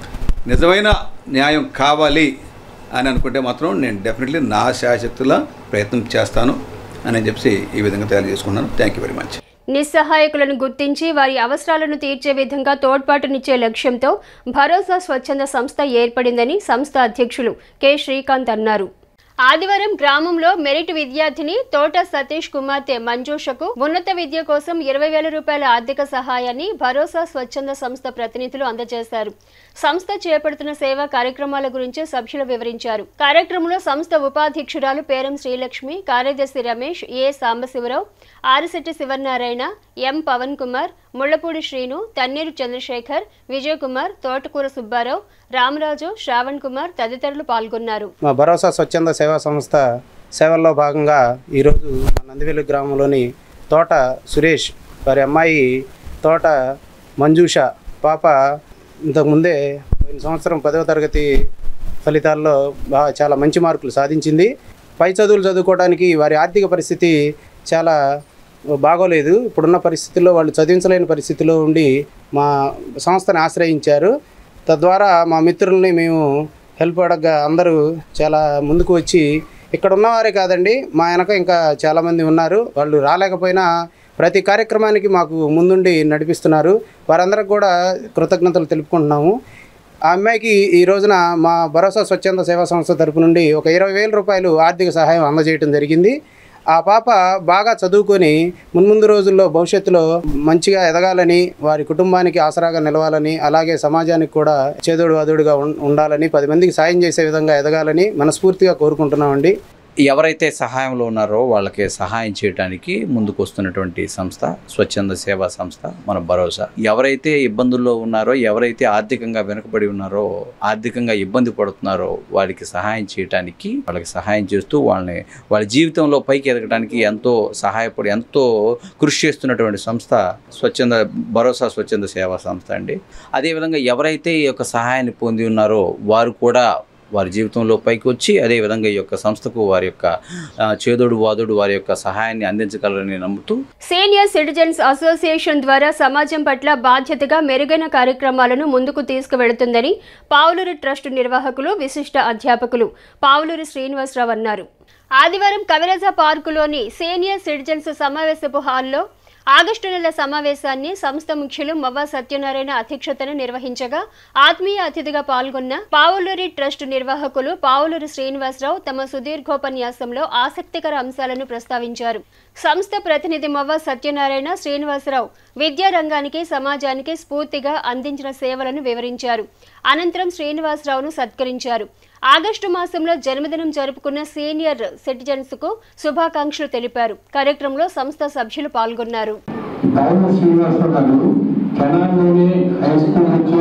నిజమైన న్యాయం కావాలి అని అనుకుంటే మాత్రం నేను డెఫినెట్లీ నా శాశక్తుల ప్రయత్నం చేస్తాను అని చెప్పి ఈ విధంగా తయారు చేసుకున్నాను థ్యాంక్ యూ వెరీ మచ్ నిస్సహాయకులను గుర్తించి వారి అవసరాలను తీర్చే విధంగా తోడ్పాటునిచ్చే లక్ష్యంతో భరోసా స్వచ్ఛంద సంస్థ ఏర్పడిందని సంస్థ అధ్యక్షులు కె శ్రీకాంత్ అన్నారు ఆదివారం గ్రామంలో మెరిట్ విద్యార్థిని తోట సతీష్ కుమార్తె మంజూషకు ఉన్నత విద్య కోసం ఇరవై వేల రూపాయల ఆర్థిక సహాయాన్ని భరోసా స్వచ్ఛంద సంస్థ ప్రతినిధులు అందజేశారు సంస్థ చేపడుతున్న సేవా కార్యక్రమాల గురించి సభ్యులు వివరించారు కార్యక్రమంలో సంస్థ ఉపాధ్యక్షురాలు పేరం శ్రీలక్ష్మి కార్యదర్శి రమేష్ ఏ సాంబశివరావు ఆరిశెట్టి శివనారాయణ ఎం పవన్ కుమార్ ముళ్లపూడి శ్రీను తన్నీరు చంద్రశేఖర్ విజయ్ కుమార్ తోటకూర సుబ్బారావు రామరాజు శ్రావణ్ కుమార్ తదితరులు పాల్గొన్నారు మా భరోసా స్వచ్ఛంద సేవా సంస్థ సేవల్లో భాగంగా ఈరోజు మా నందివెల్లి గ్రామంలోని తోట సురేష్ వారి అమ్మాయి తోట మంజూష పాప ఇంతకుముందే పోయిన సంవత్సరం పదవ తరగతి ఫలితాల్లో బాగా చాలా మంచి మార్కులు సాధించింది పై చదువులు చదువుకోవడానికి వారి ఆర్థిక పరిస్థితి చాలా బాగోలేదు ఇప్పుడున్న పరిస్థితుల్లో వాళ్ళు చదివించలేని పరిస్థితిలో ఉండి మా సంస్థని ఆశ్రయించారు తద్వారా మా మిత్రుల్ని మేము హెల్ప్ అడగ అందరూ చాలా ముందుకు వచ్చి ఇక్కడ ఉన్నవారే కాదండి మా వెనక ఇంకా చాలామంది ఉన్నారు వాళ్ళు రాలేకపోయినా ప్రతి కార్యక్రమానికి మాకు ముందుండి నడిపిస్తున్నారు వారందరికి కూడా కృతజ్ఞతలు తెలుపుకుంటున్నాము ఆ అమ్మాయికి ఈ రోజున మా భరోసా స్వచ్ఛంద సేవా సంస్థ తరపు నుండి ఒక ఇరవై వేల రూపాయలు ఆర్థిక సహాయం అందజేయడం జరిగింది ఆ పాప బాగా చదువుకొని మున్ముందు రోజుల్లో భవిష్యత్తులో మంచిగా ఎదగాలని వారి కుటుంబానికి ఆసరాగా నిలవాలని అలాగే సమాజానికి కూడా చేదోడు వాదోడుగా ఉం- ఉండాలని పది మందికి సాయం చేసే విధంగా ఎదగాలని మనస్ఫూర్తిగా కోరుకుంటున్నామండి ఎవరైతే సహాయంలో ఉన్నారో వాళ్ళకి సహాయం చేయడానికి ముందుకు వస్తున్నటువంటి సంస్థ స్వచ్ఛంద సేవా సంస్థ మన భరోసా ఎవరైతే ఇబ్బందుల్లో ఉన్నారో ఎవరైతే ఆర్థికంగా వెనుకబడి ఉన్నారో ఆర్థికంగా ఇబ్బంది పడుతున్నారో వారికి సహాయం చేయడానికి వాళ్ళకి సహాయం చేస్తూ వాళ్ళని వాళ్ళ జీవితంలో పైకి ఎదగడానికి ఎంతో సహాయపడి ఎంతో కృషి చేస్తున్నటువంటి సంస్థ స్వచ్ఛంద భరోసా స్వచ్ఛంద సేవా సంస్థ అండి అదేవిధంగా ఎవరైతే ఈ యొక్క సహాయాన్ని పొంది ఉన్నారో వారు కూడా వారి జీవితంలో పైకి వచ్చి అదేవిధంగా ఈ యొక్క సంస్థకు వారి యొక్క ఆ, చేదోడు వాదోడు వారి యొక్క సహాయాన్ని అందించగలరని నమ్ముతూ సీనియర్ సిటిజన్స్ అసోసియేషన్ ద్వారా సమాజం పట్ల బాధ్యతగా మెరుగైన కార్యక్రమాలను ముందుకు తీసుకువెళుతుందని పావులూరు ట్రస్ట్ నిర్వాహకులు విశిష్ట అధ్యాపకులు పావులూరు శ్రీనివాసరావు అన్నారు ఆదివారం కవిరజా పార్కులోని సీనియర్ సిటిజన్స్ సమావేశపు హాల్లో ఆగస్టు నెల సమావేశాన్ని సంస్థ ముఖ్యులు మవ్వ సత్యనారాయణ అధ్యక్షతన నిర్వహించగా ఆత్మీయ అతిథిగా పాల్గొన్న పావులూరి ట్రస్ట్ నిర్వాహకులు పావులూరి శ్రీనివాసరావు తమ సుదీర్ఘోపన్యాసంలో ఆసక్తికర అంశాలను ప్రస్తావించారు సంస్థ ప్రతినిధి మవ్వ సత్యనారాయణ శ్రీనివాసరావు విద్యా రంగానికి సమాజానికి స్ఫూర్తిగా అందించిన సేవలను వివరించారు అనంతరం శ్రీనివాసరావును సత్కరించారు ఆగస్టు మాసంలో జన్మదినం జరుపుకున్న సీనియర్ సిటిజన్స్ కు శుభాకాంక్షలు తెలిపారు కార్యక్రమంలో సంస్థ సభ్యులు పాల్గొన్నారు బాబు శ్రీనివాసరావు గారు తెనాలిలోని హై స్కూల్ నుంచి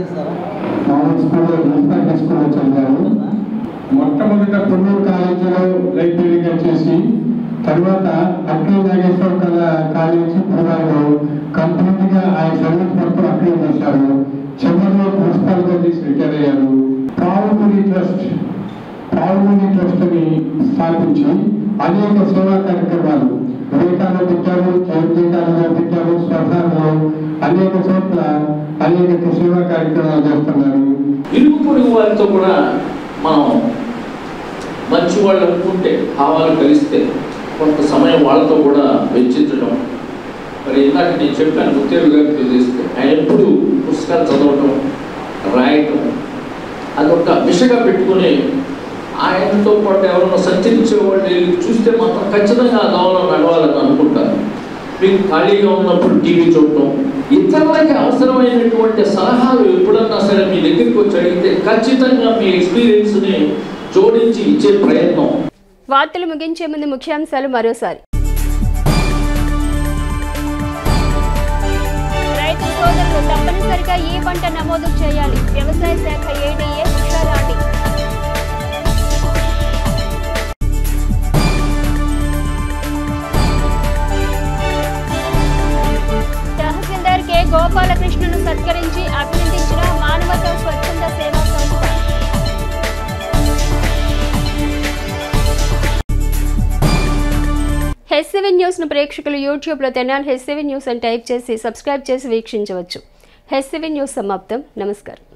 మామూలు స్కూల్లో మున్సిపల్ హై స్కూల్లో చదివారు మొట్టమొదట పుల్లూరు కాలేజీలో లైబ్రరీగా చేసి తర్వాత అక్కిలి నాగేశ్వర కళ కాలేజీ పురవారు కంప్లీట్గా ఆయన సర్వీస్ మొత్తం అక్కడే చేశారు చివరిలో ప్రిన్సిపాల్గా చేసి రిటైర్ అయ్యారు పావుగుడి ట్రస్ట్ పావుగుడి ట్రస్ట్ని స్థాపించి అనేక సేవా కార్యక్రమాలు వివేకాలు పెట్టారు చైతన్యాలు పెట్టారు స్వర్ణాలు అనేక చోట్ల అనేక సేవా కార్యక్రమాలు చేస్తున్నారు ఇరుగు పొరుగు వారితో కూడా మనం మంచి వాళ్ళు అనుకుంటే భావాలు కలిస్తే కొంత సమయం వాళ్ళతో కూడా వెచ్చించడం మరి ఇందాక నేను చెప్పాను ముత్తేరు గారికి తెలియజేస్తే ఆయన ఎప్పుడు పుస్తకాలు చదవటం రాయటం అదొక విషగా పెట్టుకుని ఆయనతో పాటు ఎవరైనా సంచరించే వాళ్ళు వెళ్ళి చూస్తే మాత్రం ఖచ్చితంగా ఆ దోవలో నడవాలని అనుకుంటారు మీకు ఖాళీగా ఉన్నప్పుడు టీవీ చూడటం ఇతరులకి అవసరమైనటువంటి సలహాలు ఎప్పుడన్నా సరే మీ దగ్గరికి వచ్చి అడిగితే ఖచ్చితంగా మీ ఎక్స్పీరియన్స్ని జోడించి ఇచ్చే ప్రయత్నం వార్తలు ముగించే ముందు ముఖ్యాంశాలు మరోసారి రైతు సోదరులు తప్పనిసరి తప్పనిసరిగా ఈ పంట నమోదు చేయాలి వ్యవసాయ శాఖ ఏడీఏ ఉషారాణి తహసీల్దార్ కె గోపాలకృష్ణను సత్కరించి అభినందించిన మానవతా స్వచ్ఛంద సేవా సంస్థ హెచ్సివి న్యూస్ను ప్రేక్షకులు యూట్యూబ్లో తెనాలి హెచ్సివి న్యూస్ అని టైప్ చేసి సబ్స్క్రైబ్ చేసి వీక్షించవచ్చు హెచ్సివి న్యూస్ సమాప్తం నమస్కారం